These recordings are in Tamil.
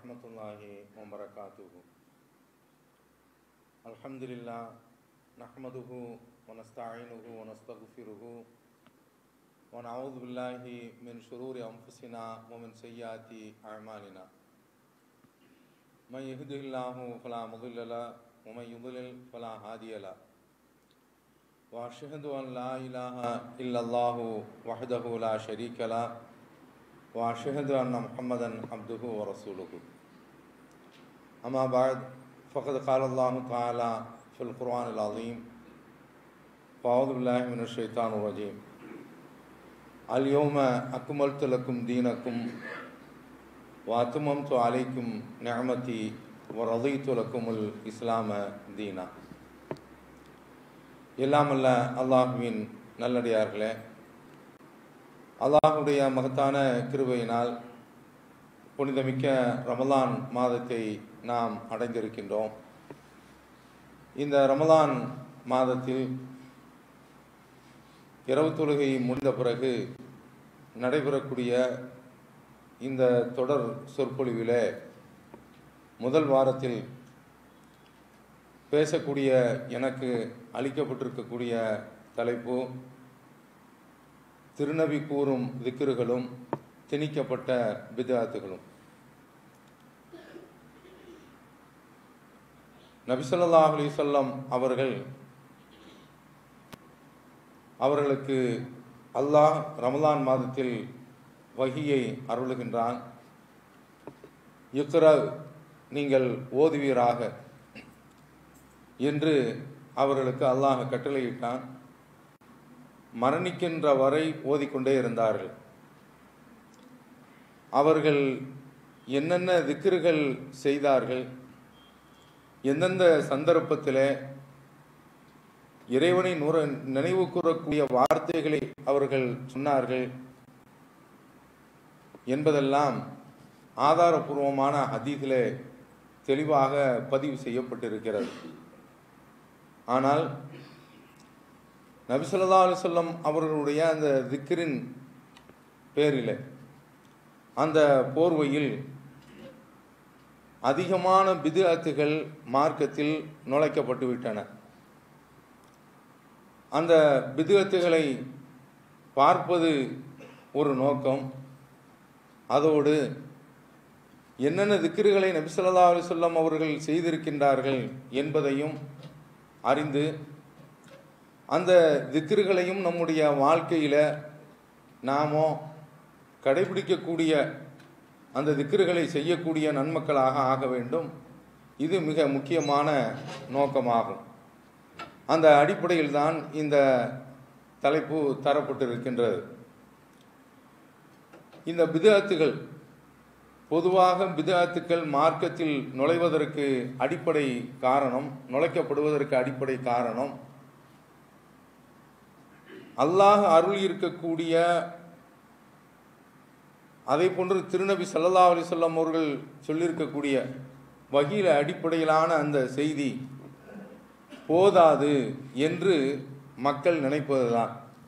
ورحمة الله وبركاته الحمد لله نحمده ونستعينه ونستغفره ونعوذ بالله من شرور أنفسنا ومن سيئات أعمالنا من يهده الله فلا مضل له ومن يضلل فلا هادي له وأشهد أن لا إله إلا الله وحده لا شريك له وأشهد أن محمدا عبده ورسوله أما بعد فقد قال الله تعالى في القرآن العظيم فأعوذ بالله من الشيطان الرجيم اليوم أكملت لكم دينكم وأتممت عليكم نعمتي ورضيت لكم الإسلام دينا எல்லாமல்ல அல்லாஹுவின் நல்லடியார்களே அல்லாஹுடைய மகத்தான கிருபையினால் புனிதமிக்க ரமலான் மாதத்தை நாம் அடைந்திருக்கின்றோம் இந்த ரமலான் மாதத்தில் இரவு தொழுகை முடிந்த பிறகு நடைபெறக்கூடிய இந்த தொடர் சொற்பொழிவிலே முதல் வாரத்தில் பேசக்கூடிய எனக்கு அளிக்கப்பட்டிருக்கக்கூடிய தலைப்பு திருநபி கூறும் திக்கிறுகளும் திணிக்கப்பட்ட பிதாத்துகளும் நபிசல்லாஹ் அலிசல்லம் அவர்கள் அவர்களுக்கு அல்லாஹ் ரமலான் மாதத்தில் வகியை அருளுகின்றான் இக்ர நீங்கள் ஓதுவீராக என்று அவர்களுக்கு அல்லாஹ் கட்டளையிட்டான் மரணிக்கின்ற வரை ஓதிக்கொண்டே இருந்தார்கள் அவர்கள் என்னென்ன திக்கிறுகள் செய்தார்கள் எந்தெந்த சந்தர்ப்பத்தில் இறைவனை நுற நினைவு கூறக்கூடிய வார்த்தைகளை அவர்கள் சொன்னார்கள் என்பதெல்லாம் ஆதாரபூர்வமான ஹதீஸில் தெளிவாக பதிவு செய்யப்பட்டிருக்கிறது ஆனால் நபிசல்லா அலுவலம் அவர்களுடைய அந்த திக்கிரின் பேரில் அந்த போர்வையில் அதிகமான பிதுஅத்துகள் மார்க்கத்தில் நுழைக்கப்பட்டு விட்டன அந்த பிதுஅத்துகளை பார்ப்பது ஒரு நோக்கம் அதோடு என்னென்ன திக்கிறுகளை நபிசல்லா அலுவலம் அவர்கள் செய்திருக்கின்றார்கள் என்பதையும் அறிந்து அந்த திக்கிறுகளையும் நம்முடைய வாழ்க்கையில் நாமோ கடைபிடிக்கக்கூடிய அந்த திக்கிறுகளை செய்யக்கூடிய நன்மக்களாக ஆக வேண்டும் இது மிக முக்கியமான நோக்கமாகும் அந்த அடிப்படையில் தான் இந்த தலைப்பு தரப்பட்டிருக்கின்றது இந்த பிதாத்துகள் பொதுவாக பிதாத்துக்கள் மார்க்கத்தில் நுழைவதற்கு அடிப்படை காரணம் நுழைக்கப்படுவதற்கு அடிப்படை காரணம் அல்லாஹ் அருள் இருக்கக்கூடிய அதே போன்று திருநபி சல்லா அலிசல்லாம் அவர்கள் சொல்லியிருக்கக்கூடிய வகையில் அடிப்படையிலான அந்த செய்தி போதாது என்று மக்கள் நினைப்பதுதான்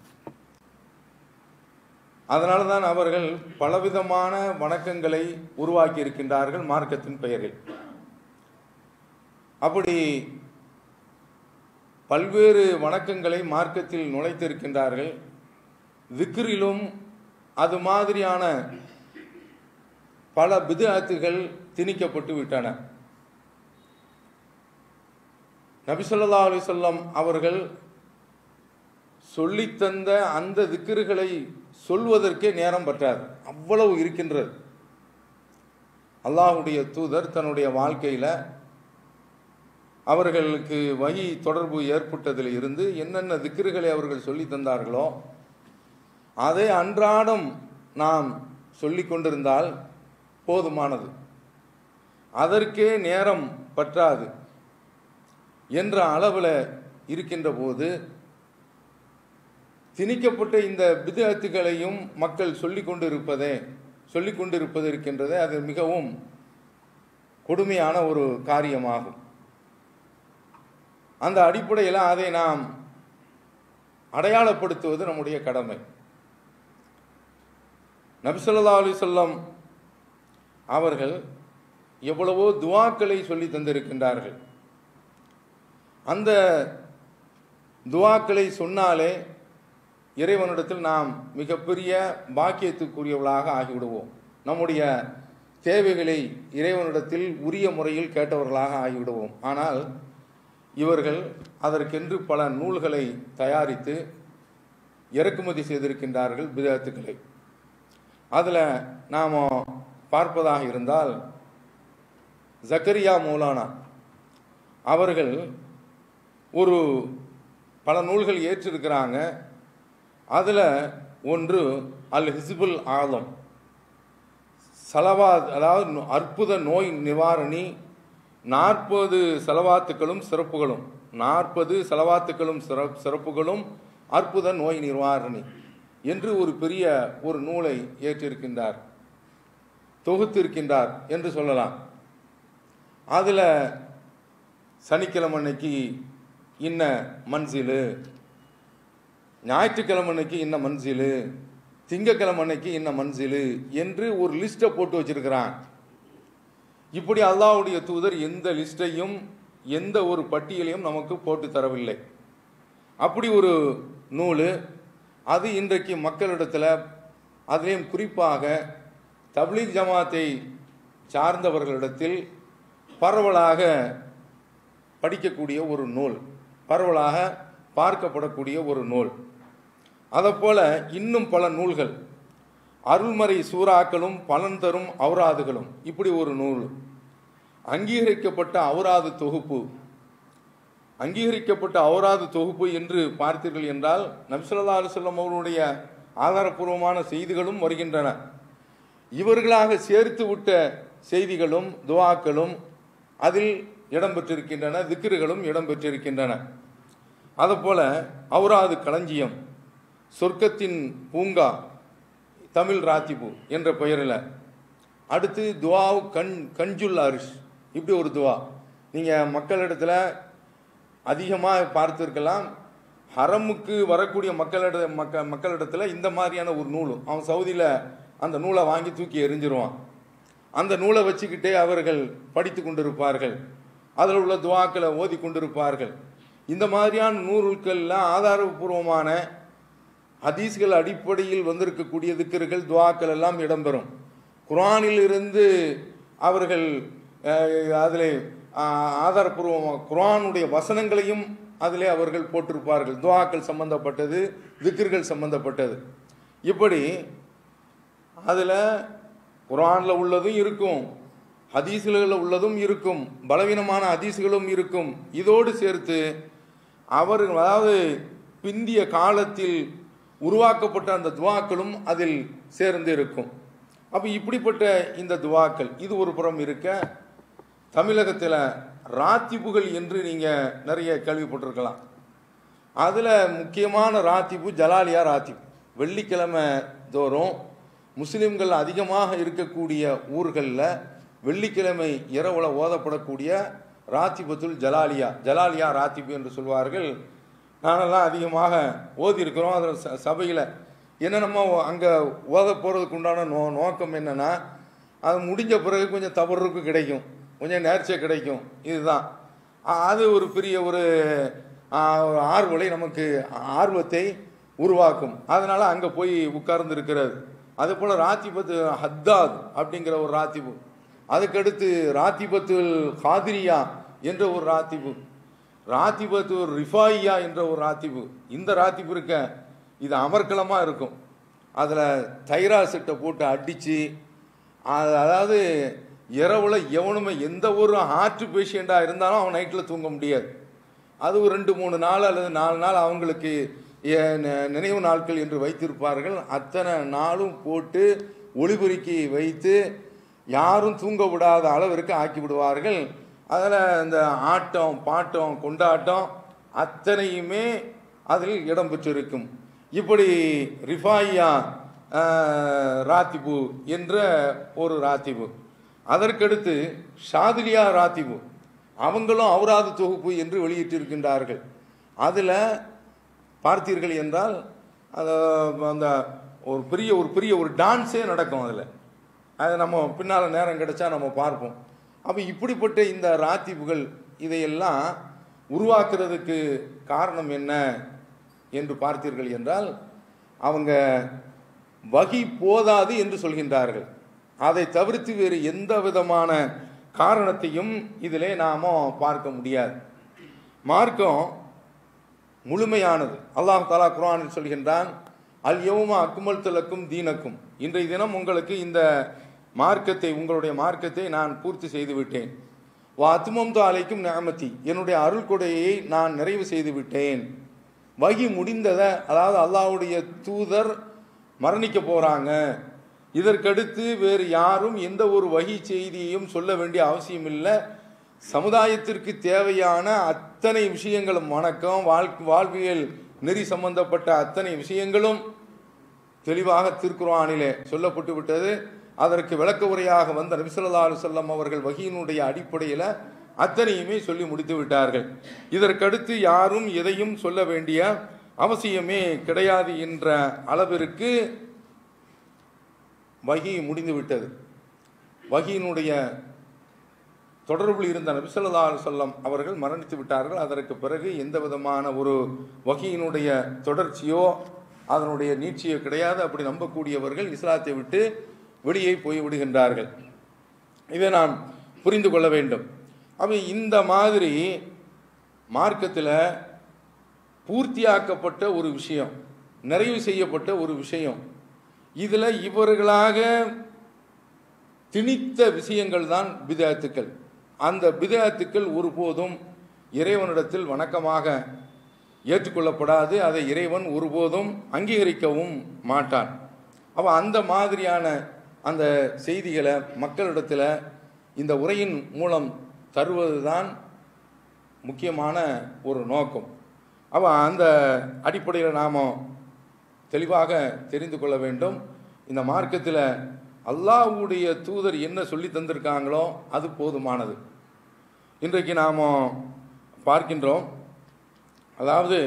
அதனால தான் அவர்கள் பலவிதமான வணக்கங்களை உருவாக்கி இருக்கின்றார்கள் மார்க்கத்தின் பெயரில் அப்படி பல்வேறு வணக்கங்களை மார்க்கத்தில் நுழைத்திருக்கின்றார்கள் விக்ரிலும் அது மாதிரியான பல பிதுஅத்துகள் திணிக்கப்பட்டு விட்டன நபிசல்லா அலிசல்லாம் அவர்கள் சொல்லித்தந்த அந்த திக்கிறுகளை சொல்வதற்கே நேரம் பற்றாது அவ்வளவு இருக்கின்றது அல்லாஹுடைய தூதர் தன்னுடைய வாழ்க்கையில் அவர்களுக்கு வகி தொடர்பு ஏற்பட்டதில் இருந்து என்னென்ன திக்கிறுகளை அவர்கள் சொல்லி தந்தார்களோ அதை அன்றாடம் நாம் சொல்லி கொண்டிருந்தால் போதுமானது அதற்கே நேரம் பற்றாது என்ற அளவில் இருக்கின்ற போது திணிக்கப்பட்ட இந்த பிதத்துகளையும் மக்கள் சொல்லி கொண்டிருப்பதே சொல்லி கொண்டிருப்பது இருக்கின்றதே அது மிகவும் கொடுமையான ஒரு காரியமாகும் அந்த அடிப்படையில் அதை நாம் அடையாளப்படுத்துவது நம்முடைய கடமை நபிசல்லா அலிசல்லம் அவர்கள் எவ்வளவோ துவாக்களை சொல்லி தந்திருக்கின்றார்கள் அந்த துவாக்களை சொன்னாலே இறைவனிடத்தில் நாம் மிகப்பெரிய பாக்கியத்துக்குரியவர்களாக ஆகிவிடுவோம் நம்முடைய தேவைகளை இறைவனிடத்தில் உரிய முறையில் கேட்டவர்களாக ஆகிவிடுவோம் ஆனால் இவர்கள் அதற்கென்று பல நூல்களை தயாரித்து இறக்குமதி செய்திருக்கின்றார்கள் பிதத்துக்களை அதில் நாம் பார்ப்பதாக இருந்தால் ஜக்கரியா மௌலானா அவர்கள் ஒரு பல நூல்கள் ஏற்றிருக்கிறாங்க அதில் ஒன்று அல் ஹிஸ்புல் ஆலம் சலவாத் அதாவது நோ- அற்புத நோய் நிவாரணி நாற்பது செலவாத்துக்களும் சிறப்புகளும் நாற்பது செலவாத்துக்களும் சிறப் சிறப்புகளும் அற்புத நோய் நிவாரணி என்று ஒரு பெரிய ஒரு நூலை ஏற்றிருக்கின்றார் தொகுத்திருக்கின்றார் என்று சொல்லலாம் அதில் சனிக்கிழமை அன்னைக்கு இன்ன மன்சிலு ஞாயிற்றுக்கிழமை அன்னைக்கு இன்ன மன்சிலு திங்கக்கிழமை அன்னைக்கு இன்ன மன்சிலு என்று ஒரு லிஸ்ட்டை போட்டு வச்சிருக்கிறான் இப்படி அல்லாஹ்வுடைய தூதர் எந்த லிஸ்ட்டையும் எந்த ஒரு பட்டியலையும் நமக்கு போட்டு தரவில்லை அப்படி ஒரு நூல் அது இன்றைக்கு மக்களிடத்தில் அதிலையும் குறிப்பாக தப்லீக் ஜமாத்தை சார்ந்தவர்களிடத்தில் பரவலாக படிக்கக்கூடிய ஒரு நூல் பரவலாக பார்க்கப்படக்கூடிய ஒரு நூல் அதைப்போல இன்னும் பல நூல்கள் அருள்மறை சூறாக்களும் பலன் தரும் அவுராதுகளும் இப்படி ஒரு நூல் அங்கீகரிக்கப்பட்ட அவுராது தொகுப்பு அங்கீகரிக்கப்பட்ட அவுராது தொகுப்பு என்று பார்த்தீர்கள் என்றால் நபிசல்லா அலுவலம் அவருடைய ஆதாரப்பூர்வமான செய்திகளும் வருகின்றன இவர்களாக சேர்த்து விட்ட செய்திகளும் துவாக்களும் அதில் இடம்பெற்றிருக்கின்றன திக்ருகளும் இடம்பெற்றிருக்கின்றன அதுபோல அவுராது களஞ்சியம் சொர்க்கத்தின் பூங்கா தமிழ் ராத்திபு என்ற பெயரில் அடுத்து துவாவு கண் கஞ்சுல் அரிஷ் இப்படி ஒரு துவா நீங்கள் மக்களிடத்தில் அதிகமாக பார்த்துருக்கலாம் ஹரமுக்கு வரக்கூடிய மக்களிட மக்க மக்களிடத்தில் இந்த மாதிரியான ஒரு நூல் அவன் சவுதியில் அந்த நூலை வாங்கி தூக்கி எறிஞ்சிருவான் அந்த நூலை வச்சுக்கிட்டே அவர்கள் படித்து கொண்டிருப்பார்கள் அதில் உள்ள துவாக்களை ஓதி கொண்டிருப்பார்கள் இந்த மாதிரியான நூல்கள்லாம் ஆதாரபூர்வமான ஹதீஸ்கள் அடிப்படையில் வந்திருக்கக்கூடிய திக்கர்கள் துவாக்கள் எல்லாம் இடம்பெறும் குர்ஆனில் இருந்து அவர்கள் அதில் ஆதாரபூர்வமாக குர்ஆனுடைய வசனங்களையும் அதிலே அவர்கள் போட்டிருப்பார்கள் துவாக்கள் சம்பந்தப்பட்டது திக்கர்கள் சம்பந்தப்பட்டது இப்படி அதில் குர்ஆனில் உள்ளதும் இருக்கும் ஹதீஸ்களில் உள்ளதும் இருக்கும் பலவீனமான ஹதீஸ்களும் இருக்கும் இதோடு சேர்த்து அவர்கள் அதாவது பிந்திய காலத்தில் உருவாக்கப்பட்ட அந்த துவாக்களும் அதில் சேர்ந்து இருக்கும் அப்போ இப்படிப்பட்ட இந்த துவாக்கள் இது ஒரு புறம் இருக்க தமிழகத்தில் ராத்திபுகள் என்று நீங்கள் நிறைய கேள்விப்பட்டிருக்கலாம் அதில் முக்கியமான ராத்திபு ஜலாலியா ராத்திப் வெள்ளிக்கிழமை தோறும் முஸ்லிம்கள் அதிகமாக இருக்கக்கூடிய ஊர்களில் வெள்ளிக்கிழமை இரவுல ஓதப்படக்கூடிய ராத்திபத்துல் ஜலாலியா ஜலாலியா ராத்திபு என்று சொல்வார்கள் நானெல்லாம் அதிகமாக ஓதி இருக்கிறோம் அதில் ச சபையில் என்ன நம்ம அங்கே ஓத போகிறதுக்கு உண்டான நோ நோக்கம் என்னென்னா அது முடிஞ்ச பிறகு கொஞ்சம் தவறுக்கு கிடைக்கும் கொஞ்சம் நேர்ச்சியை கிடைக்கும் இதுதான் அ- அது ஒரு பெரிய ஒரு ஆ, ஒரு ஆர்வலை நமக்கு ஆர்வத்தை உருவாக்கும் அதனால் அங்கே போய் உட்கார்ந்து இருக்கிறது அதே போல் ராத்திபத்து ஹத்தாத் அப்படிங்கிற ஒரு ராத்திபு அதுக்கடுத்து ராத்திபத்துல் காதிரியா என்ற ஒரு ராத்திபு ராத்திபத்து ரிஃபாயியா என்ற ஒரு ராத்திபு இந்த ராத்திபு இருக்க இது அமர்க்கலமாக இருக்கும் அதில் தைரா செட்டை போட்டு அடித்து அதாவது இரவுல எவனுமே எந்த ஒரு ஹார்ட் பேஷண்ட்டாக இருந்தாலும் அவன் நைட்டில் தூங்க முடியாது அது ஒரு ரெண்டு மூணு நாள் அல்லது நாலு நாள் அவங்களுக்கு ஏ- நி- நினைவு நாட்கள் என்று வைத்திருப்பார்கள் அத்தனை நாளும் போட்டு ஒளிபெருக்கி வைத்து யாரும் தூங்க விடாத அளவிற்கு ஆக்கி விடுவார்கள் அதில் இந்த ஆட்டம் பாட்டம் கொண்டாட்டம் அத்தனையுமே அதில் இடம்பெற்றிருக்கும் இப்படி ரிஃபாயியா ஆஹ், ராத்திபு என்ற ஒரு ராத்திபு அதற்கடுத்து ஷாதிலியா ராத்திபு அவங்களும் அவுராது தொகுப்பு என்று வெளியிட்டிருக்கின்றார்கள் அதில் பார்த்தீர்கள் என்றால் அது அந்த ஒரு பெரிய ஒரு பெரிய ஒரு டான்ஸே நடக்கும் அதில் அது நம்ம பின்னால் நேரம் கிடைச்சா நம்ம பார்ப்போம் அப்போ இப்படிப்பட்ட இந்த ராத்திபுகள் இதையெல்லாம் உருவாக்குறதுக்கு காரணம் என்ன என்று பார்த்தீர்கள் என்றால் அவங்க வகி போதாது என்று சொல்கின்றார்கள் அதை தவிர்த்து வேறு எந்த விதமான காரணத்தையும் இதிலே நாம பார்க்க முடியாது மார்க்கம் முழுமையானது அல்லாஹ் தாலா குர்ஆனில் சொல்கின்றான் அல் யௌமா அக்குமல் தலக்கும் தீனக்கும் இன்றைய தினம் உங்களுக்கு இந்த மார்க்கத்தை உங்களுடைய மார்க்கத்தை நான் பூர்த்தி செய்து விட்டேன் வா அத்துமம் அலைக்கும் நியமத்தி என்னுடைய அருள் கொடையை நான் நிறைவு செய்து விட்டேன் வகி முடிந்ததை அதாவது அல்லாஹ்வுடைய தூதர் மரணிக்க போறாங்க இதற்கடுத்து வேறு யாரும் எந்த ஒரு வகி செய்தியையும் சொல்ல வேண்டிய அவசியம் இல்லை சமுதாயத்திற்கு தேவையான அத்தனை விஷயங்களும் வணக்கம் வாழ் வாழ்வியல் நெறி சம்பந்தப்பட்ட அத்தனை விஷயங்களும் தெளிவாக திருக்குர்ஆனிலே சொல்லப்பட்டு விட்டது அதற்கு விளக்க உரையாக வந்த நபிசல்லா அலுவலம் அவர்கள் வகியினுடைய அடிப்படையில் அத்தனையுமே சொல்லி முடித்து விட்டார்கள் இதற்கடுத்து யாரும் எதையும் சொல்ல வேண்டிய அவசியமே கிடையாது என்ற அளவிற்கு வகி முடிந்து விட்டது வகியினுடைய தொடர்பில் இருந்த நபிசல்லா சொல்லம் அவர்கள் மரணித்து விட்டார்கள் அதற்கு பிறகு எந்த விதமான ஒரு வகையினுடைய தொடர்ச்சியோ அதனுடைய நீட்சியோ கிடையாது அப்படி நம்பக்கூடியவர்கள் இஸ்லாத்தை விட்டு வெளியே போய் விடுகின்றார்கள் இதை நாம் புரிந்து கொள்ள வேண்டும் அப்ப இந்த மாதிரி மார்க்கத்தில் பூர்த்தியாக்கப்பட்ட ஒரு விஷயம் நிறைவு செய்யப்பட்ட ஒரு விஷயம் இதில் இவர்களாக திணித்த விஷயங்கள் தான் பிதாத்துக்கள் அந்த பிதாத்துக்கள் ஒருபோதும் இறைவனிடத்தில் வணக்கமாக ஏற்றுக்கொள்ளப்படாது அதை இறைவன் ஒருபோதும் அங்கீகரிக்கவும் மாட்டான் அப்போ அந்த மாதிரியான அந்த செய்திகளை மக்களிடத்தில் இந்த உரையின் மூலம் தருவது தான் முக்கியமான ஒரு நோக்கம் அப்போ அந்த அடிப்படையில் நாம் தெளிவாக தெரிந்து கொள்ள வேண்டும் இந்த மார்க்கத்தில் அல்லாஹ்வுடைய தூதர் என்ன சொல்லி தந்திருக்காங்களோ அது போதுமானது இன்றைக்கு நாம் பார்க்கின்றோம் அதாவது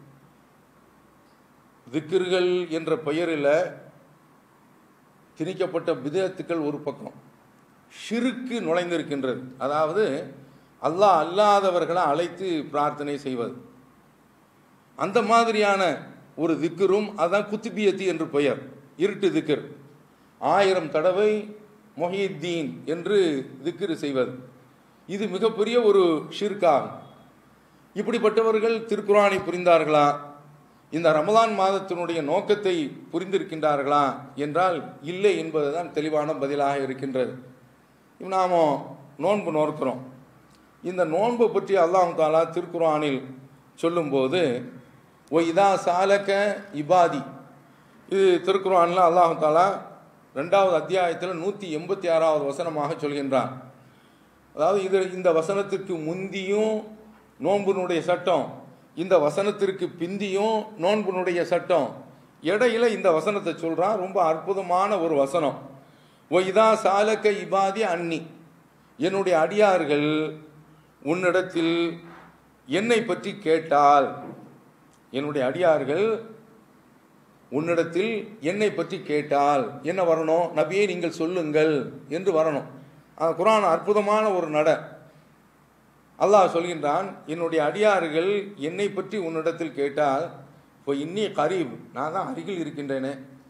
திக்கிர்கள் என்ற பெயரில் திணிக்கப்பட்ட விதத்துக்கள் ஒரு பக்கம் ஷிருக்கு நுழைந்திருக்கின்றது அதாவது அல்லாஹ் அல்லாதவர்களை அழைத்து பிரார்த்தனை செய்வது அந்த மாதிரியான ஒரு திக்கரும் அதான் குத்துபியத்தி என்று பெயர் இருட்டு திக்கர் ஆயிரம் தடவை மொஹியுத்தீன் என்று திக்ரு செய்வது இது மிகப்பெரிய ஒரு ஷிர்காகும் இப்படிப்பட்டவர்கள் திருக்குரானை புரிந்தார்களா இந்த ரமலான் மாதத்தினுடைய நோக்கத்தை புரிந்திருக்கின்றார்களா என்றால் இல்லை என்பதுதான் தெளிவான பதிலாக இருக்கின்றது நாம் நோன்பு நோக்கிறோம் இந்த நோன்பு பற்றி அல்லாஹ் தாலா திருக்குரானில் சொல்லும்போது ஒ இதா சாலக்க இபாதி இது திருக்குரானில் அல்லாஹ் தாலா ரெண்டாவது அத்தியாயத்தில் நூற்றி எண்பத்தி ஆறாவது வசனமாக சொல்கின்றான் அதாவது இது இந்த வசனத்திற்கு முந்தியும் நோன்புனுடைய சட்டம் இந்த வசனத்திற்கு பிந்தியும் நோன்புனுடைய சட்டம் இடையில இந்த வசனத்தை சொல்றான் ரொம்ப அற்புதமான ஒரு வசனம் ஓ இதா சாலக்க இபாதி அன்னி என்னுடைய அடியார்கள் உன்னிடத்தில் என்னை பற்றி கேட்டால் என்னுடைய அடியார்கள் உன்னிடத்தில் என்னை பற்றி கேட்டால் என்ன வரணும் நபியே நீங்கள் சொல்லுங்கள் என்று வரணும் அந்த குரான் அற்புதமான ஒரு நட அல்லாஹ் சொல்கின்றான் என்னுடைய அடியார்கள் என்னை பற்றி உன்னிடத்தில் கேட்டால் இப்போ இன்னி கரீப் நான் தான் அருகில் இருக்கின்றேனே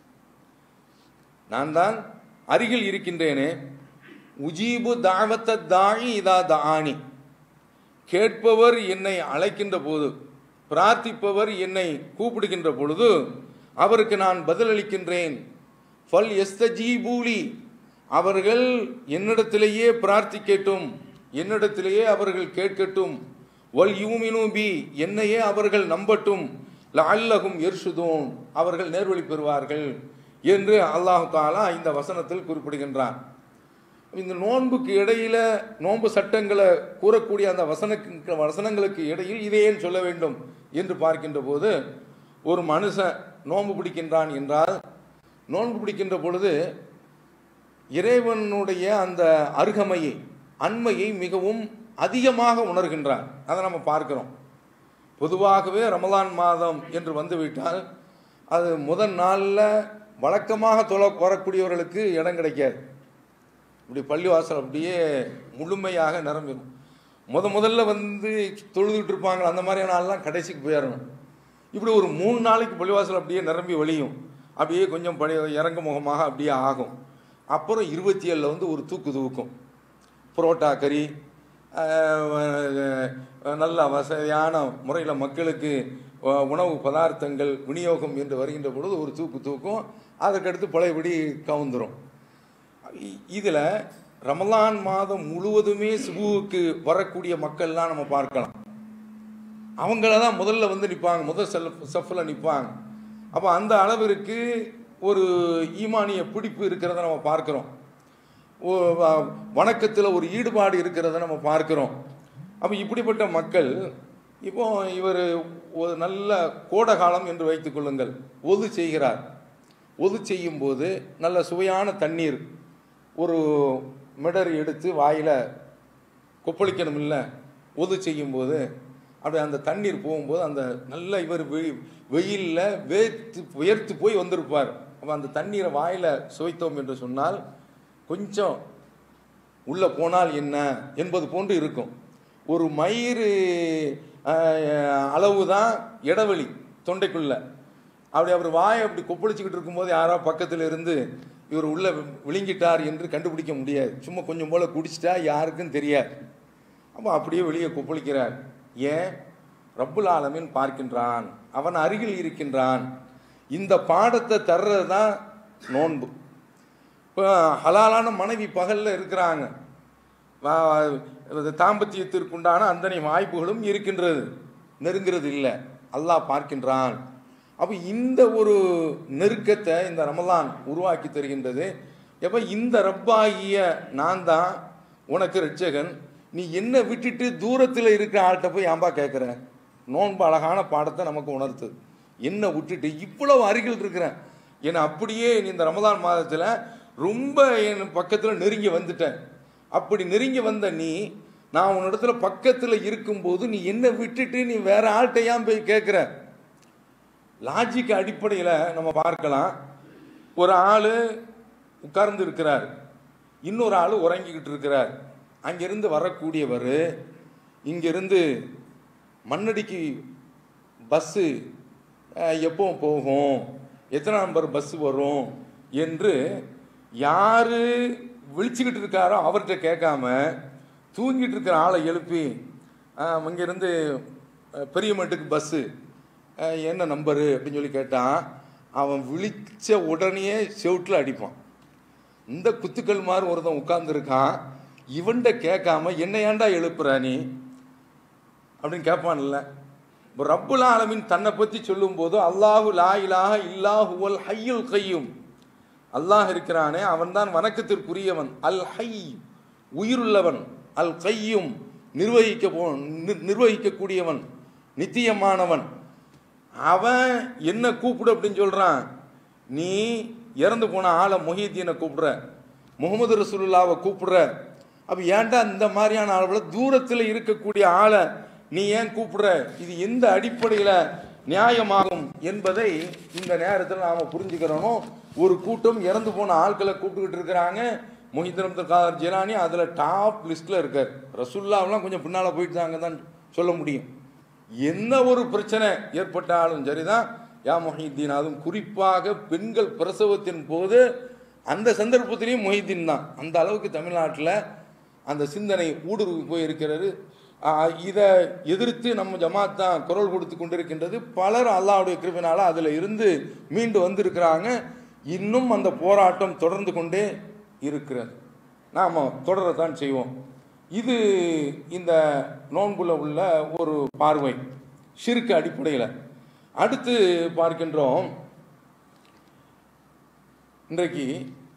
நான் தான் அருகில் இருக்கின்றேனே உஜீபு தாவத்த தாயி இதா தானி கேட்பவர் என்னை அழைக்கின்ற போது பிரார்த்திப்பவர் என்னை கூப்பிடுகின்ற பொழுது அவருக்கு நான் பதிலளிக்கின்றேன் ஃபல் எஸ்தஜீபூலி அவர்கள் என்னிடத்திலேயே பிரார்த்திக்கட்டும் என்னிடத்திலேயே அவர்கள் கேட்கட்டும் வல் யூமினு பி என்னையே அவர்கள் நம்பட்டும் லஅல்லகும் எர்ஷுதூன் அவர்கள் நேர்வழி பெறுவார்கள் என்று அல்லாஹு தாலா இந்த வசனத்தில் குறிப்பிடுகின்றான் இந்த நோன்புக்கு இடையில நோன்பு சட்டங்களை கூறக்கூடிய அந்த வசனக்கு வசனங்களுக்கு இடையில் இதை ஏன் சொல்ல வேண்டும் என்று பார்க்கின்ற போது ஒரு மனுஷன் நோன்பு பிடிக்கின்றான் என்றால் நோன்பு பிடிக்கின்ற பொழுது இறைவனுடைய அந்த அருகமையை அண்மையை மிகவும் அதிகமாக உணர்கின்றான் அதை நம்ம பார்க்கிறோம் பொதுவாகவே ரமலான் மாதம் என்று வந்துவிட்டால் அது முதல் நாளில் வழக்கமாக தொலை வரக்கூடியவர்களுக்கு இடம் கிடைக்காது இப்படி பள்ளிவாசல் அப்படியே முழுமையாக நிரம்பிடும் முத முதல்ல வந்து தொழுதுட்டு இருப்பாங்க அந்த மாதிரியான ஆள்லாம் கடைசிக்கு போயிடணும் இப்படி ஒரு மூணு நாளைக்கு பள்ளிவாசல் அப்படியே நிரம்பி வழியும் அப்படியே கொஞ்சம் பழைய இறங்கு முகமாக அப்படியே ஆகும் அப்புறம் இருபத்தி ஏழில் வந்து ஒரு தூக்கு தூக்கும் புரோட்டா கறி அஹ், நல்ல வசதியான முறையில் மக்களுக்கு அஹ், உணவு பதார்த்தங்கள் விநியோகம் என்று வருகின்ற பொழுது ஒரு தூக்கு தூக்கும் அதற்கடுத்து பழையபடி கவுந்துரும் இதில் ரமலான் மாதம் முழுவதுமே சுபுவுக்கு வரக்கூடிய மக்கள்லாம் நம்ம பார்க்கலாம் அவங்கள தான் முதல்ல வந்து நிற்பாங்க முதல் செல்ஃப் செஃப்பில் நிற்பாங்க அப்போ அந்த அளவிற்கு ஒரு ஈமானிய பிடிப்பு இருக்கிறத நம்ம பார்க்குறோம் வணக்கத்தில் ஒரு ஈடுபாடு இருக்கிறத நம்ம பார்க்குறோம் அப்போ இப்படிப்பட்ட மக்கள் இப்போ இவர் ஒரு நல்ல கோடை காலம் என்று வைத்துக் கொள்ளுங்கள் ஒது செய்கிறார் ஒது செய்யும்போது நல்ல சுவையான தண்ணீர் ஒரு மிடர் எடுத்து வாயில் கொப்பளிக்கணும் இல்லை ஒது செய்யும்போது அப்படி அந்த தண்ணீர் போகும்போது அந்த நல்ல இவர் வெ- வெயில்ல வேர்த்து உயர்த்து போய் வந்திருப்பார் அப்போ அந்த தண்ணீரை வாயில் சுவைத்தோம் என்று சொன்னால் கொஞ்சம் உள்ளே போனால் என்ன என்பது போன்று இருக்கும் ஒரு மயிறு அளவு தான் இடைவெளி தொண்டைக்குள்ள அப்படி அவர் வாயை அப்படி கொப்பளிச்சுக்கிட்டு இருக்கும்போது யாரோ பக்கத்தில் இருந்து இவர் உள்ள விழுங்கிட்டார் என்று கண்டுபிடிக்க முடியாது சும்மா கொஞ்சம் போல குடிச்சிட்டா யாருக்கும் தெரியாது அப்போ அப்படியே வெளியே கொப்பளிக்கிறார் ஏன் ரப்புல் ஆலமீன் பார்க்கின்றான் அவன் அருகில் இருக்கின்றான் இந்த பாடத்தை தர்றது தான் நோன்பு இப்போ ஹலாலான மனைவி பகலில் இருக்கிறாங்க வா- இது தாம்பத்தியத்திற்குண்டான அந்தனை வாய்ப்புகளும் இருக்கின்றது நெருங்கிறது இல்லை அல்லாஹ் பார்க்கின்றான் அப்போ இந்த ஒரு நெருக்கத்தை இந்த ரமலான் உருவாக்கி தருகின்றது எப்போ இந்த ரப்பாகிய நான் தான் உனக்கு ரட்சகன் நீ என்ன விட்டுட்டு தூரத்தில் இருக்கிற ஆள்கிட்ட போய் ஏன்பா கேட்குற நோன்பு அழகான பாடத்தை நமக்கு உணர்த்து என்ன விட்டுட்டு இவ்வளவு அருகில் இருக்கிறேன் என்னை அப்படியே நீ இந்த ரமலான் மாதத்தில் ரொம்ப என் பக்கத்தில் நெருங்கி வந்துட்டேன் அப்படி நெருங்கி வந்த நீ நான் உன்னிடத்துல பக்கத்தில் இருக்கும்போது நீ என்ன விட்டுட்டு நீ வேற ஆள்கிட்ட ஏன் போய் கேட்குற லாஜிக் அடிப்படையில் நம்ம பார்க்கலாம் ஒரு ஆள் உட்கார்ந்து இருக்கிறார் இன்னொரு ஆள் உறங்கிக்கிட்டு இருக்கிறார் அங்கிருந்து வரக்கூடியவர் இங்கிருந்து மண்ணடிக்கு பஸ்ஸு எப்போ போகும் எத்தனை நம்பர் பஸ் வரும் என்று யார் விழிச்சுக்கிட்டு இருக்காரோ அவர்கிட்ட கேட்காம தூங்கிட்டு இருக்கிற ஆளை எழுப்பி அஹ், இங்கிருந்து அஹ், பெரியமேட்டுக்கு பஸ்ஸு அஹ், என்ன நம்பரு அப்படின்னு சொல்லி கேட்டான் அவன் விழிச்ச உடனே செவுட்டில் அடிப்பான் இந்த குத்துக்கள் மாதிரி ஒருத்தன் உட்கார்ந்துருக்கான் இவன்கிட்ட கேட்காம என்ன ஏன்டா எழுப்புற நீ அப்படின்னு கேட்பான்ல இப்போ ரப்புல் ஆலமீன் தன்னை பற்றி சொல்லும்போது அல்லாஹு லா இலாஹ இல்லாஹுவல் ஹய்யுல் கையும் அல்லாஹ் இருக்கிறானே அவன்தான் வணக்கத்திற்குரியவன் அல் ஹை உயிருள்ளவன் அல் கையும் நிர்வகிக்க போ நிர்- நிர்வகிக்கக்கூடியவன் நித்தியமானவன் அவன் என்ன கூப்பிடு அப்படின்னு சொல்றான் நீ இறந்து போன ஆளை மொஹிதீனை கூப்பிடுற முகமது ரசூலுல்லாவை கூப்பிடுற அப்ப ஏன்டா இந்த மாதிரியான ஆளை தூரத்தில் இருக்கக்கூடிய ஆளை நீ ஏன் கூப்பிடுற இது எந்த அடிப்படையில் நியாயமாகும் என்பதை இந்த நேரத்தில் நாம் புரிஞ்சுக்கிறணும் ஒரு கூட்டம் இறந்து போன ஆட்களை கூப்பிட்டுக்கிட்டு இருக்கிறாங்க மொஹிதீன் அப்துல் காதர் ஜிலானி அதில் டாப் லிஸ்ட்டில் இருக்கார் ரசுல்லாவெல்லாம் கொஞ்சம் பின்னால் போயிட்டாங்க தான் சொல்ல முடியும் என்ன ஒரு பிரச்சனை ஏற்பட்டாலும் சரிதான் யா மொஹிதீன் அதுவும் குறிப்பாக பெண்கள் பிரசவத்தின் போது அந்த சந்தர்ப்பத்திலையும் மொஹிதீன் தான் அந்த அளவுக்கு தமிழ்நாட்டில் அந்த சிந்தனை ஊடுருவி போயிருக்கிறது ஆஹ் இதை எதிர்த்து நம்ம ஜமாத் தான் குரல் கொடுத்து கொண்டிருக்கின்றது பலர் அல்லாஹ்வுடைய கிருபினால அதில் இருந்து மீண்டு வந்திருக்கிறாங்க இன்னும் அந்த போராட்டம் தொடர்ந்து கொண்டே இருக்கிறது நாம் தொடரத்தான் செய்வோம் இது இந்த நோன்புல உள்ள ஒரு பார்வை ஷிருக்கு அடிப்படையில் அடுத்து பார்க்கின்றோம் இன்றைக்கு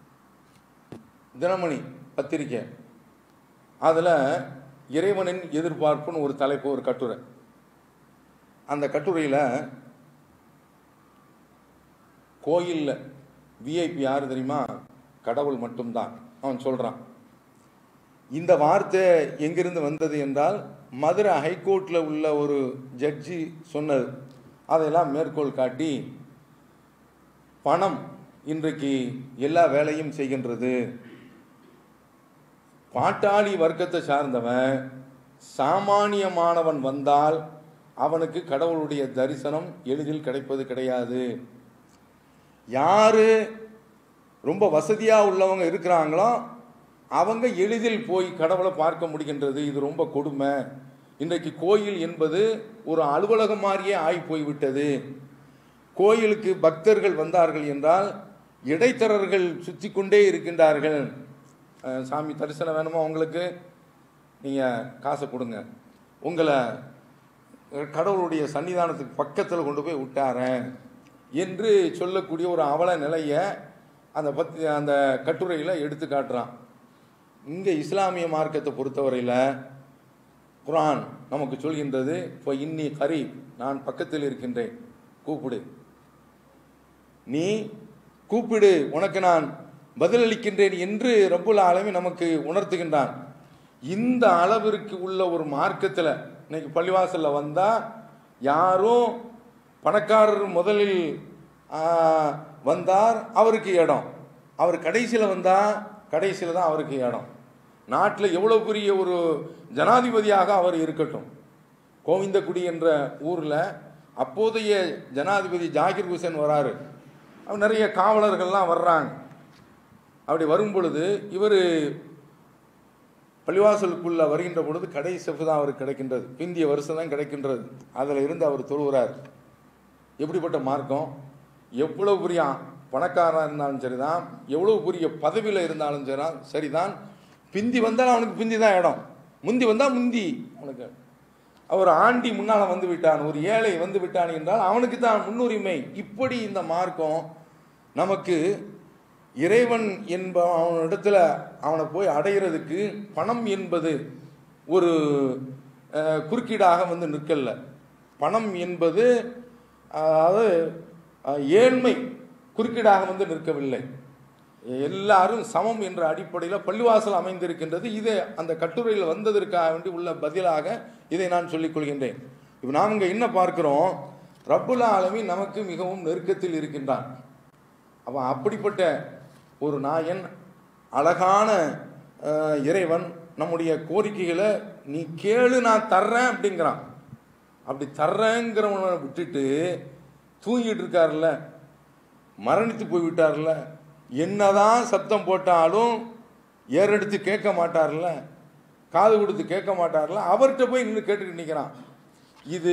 தினமணி பத்திரிக்கை அதில் இறைவனின் எதிர்பார்ப்புன்னு ஒரு தலைப்பு ஒரு கட்டுரை அந்த கட்டுரையில் கோயிலில் விஐபி யார் தெரியுமா கடவுள் மட்டும்தான் அவன் சொல்கிறான் இந்த வார்த்தை எங்கிருந்து வந்தது என்றால் மதுரை ஹைகோர்ட்டில் உள்ள ஒரு ஜட்ஜி சொன்னது அதையெல்லாம் மேற்கோள் காட்டி பணம் இன்றைக்கு எல்லா வேலையும் செய்கின்றது பாட்டாளி வர்க்கத்தை சார்ந்தவன் சாமானியமானவன் வந்தால் அவனுக்கு கடவுளுடைய தரிசனம் எளிதில் கிடைப்பது கிடையாது யாரு ரொம்ப வசதியாக உள்ளவங்க இருக்கிறாங்களோ அவங்க எளிதில் போய் கடவுளை பார்க்க முடிகின்றது இது ரொம்ப கொடுமை இன்றைக்கு கோயில் என்பது ஒரு அலுவலகம் மாதிரியே ஆகி போய்விட்டது கோயிலுக்கு பக்தர்கள் வந்தார்கள் என்றால் இடைத்தரகர்கள் சுற்றி கொண்டே இருக்கின்றார்கள் அஹ், சாமி தரிசனம் வேணுமா உங்களுக்கு நீங்கள் காசை கொடுங்க உங்களை கடவுளுடைய சன்னிதானத்துக்கு பக்கத்தில் கொண்டு போய் விட்டாரேன் என்று சொல்லக்கூடிய ஒரு அவல நிலையை அந்த பத்தி அந்த கட்டுரையில் எடுத்து காட்டுறான் இங்கே இஸ்லாமிய மார்க்கத்தை பொறுத்தவரையில் குர்ஆன் நமக்கு சொல்கின்றது இப்போ இன்னி கரீப் நான் பக்கத்தில் இருக்கின்றேன் கூப்பிடு நீ கூப்பிடு உனக்கு நான் பதிலளிக்கின்றேன் என்று ரப்புல் ஆலமி நமக்கு உணர்த்துகின்றான் இந்த அளவிற்கு உள்ள ஒரு மார்க்கத்தில் இன்னைக்கு பள்ளிவாசலில் வந்தால் யாரும் பணக்காரர் முதலில் ஆ, வந்தார் அவருக்கு இடம் அவர் கடைசியில் வந்தால் கடைசியில் தான் அவருக்கு இடம் நாட்டில் எவ்வளோ பெரிய ஒரு ஜனாதிபதியாக அவர் இருக்கட்டும் கோவிந்தக்குடி என்ற ஊரில் அப்போதைய ஜனாதிபதி ஜாகிர் ஹுசேன் வராரு அவர் நிறைய காவலர்கள்லாம் வர்றாங்க அப்படி வரும் பொழுது இவர் பள்ளிவாசலுக்குள்ள வருகின்ற பொழுது கடை செஃப் தான் அவருக்கு கிடைக்கின்றது பிந்திய வருஷம் தான் கிடைக்கின்றது அதில் இருந்து அவர் தொழுகிறார் எப்படிப்பட்ட மார்க்கம் எவ்வளவு பெரிய பணக்காரனாக இருந்தாலும் சரிதான் எவ்வளவு பெரிய பதவியில் இருந்தாலும் சரிதான் சரிதான் பிந்தி வந்தாலும் அவனுக்கு பிந்தி தான் இடம் முந்தி வந்தால் முந்தி அவனுக்கு அவர் ஆண்டி முன்னால் வந்து விட்டான் ஒரு ஏழை வந்து விட்டான் என்றால் அவனுக்கு தான் முன்னுரிமை இப்படி இந்த மார்க்கம் நமக்கு இறைவன் என்ப அவனிடத்துல அவனை போய் அடையிறதுக்கு பணம் என்பது ஒரு அஹ், குறுக்கீடாக வந்து நிற்கல பணம் என்பது அதாவது அஹ், ஏழ்மை குறுக்கீடாக வந்து நிற்கவில்லை எல்லாரும் சமம் என்ற அடிப்படையில் பள்ளிவாசல் அமைந்திருக்கின்றது இது அந்த கட்டுரையில் வந்ததற்காக வேண்டி உள்ள பதிலாக இதை நான் சொல்லிக் கொள்கின்றேன் இப்போ நாம் இங்கே என்ன பார்க்கிறோம் ரப்புல் ஆலமீன் நமக்கு மிகவும் நெருக்கத்தில் இருக்கின்றான் அவன் அப்படிப்பட்ட ஒரு நாயன் அழகான அஹ், இறைவன் நம்முடைய கோரிக்கைகளை நீ கேளு நான் தர்றேன் அப்படிங்கிறான் அப்படி தர்றேங்கிறவனை விட்டுட்டு தூங்கிட்டு இருக்காருல்ல மரணித்து போய்விட்டார்ல என்னதான் சத்தம் போட்டாலும் ஏறெடுத்து கேட்க மாட்டார்ல காது கொடுத்து கேட்க மாட்டார்ல அவர்கிட்ட போய் நின்று கேட்டுக்கிட்டு நிற்கிறான் இது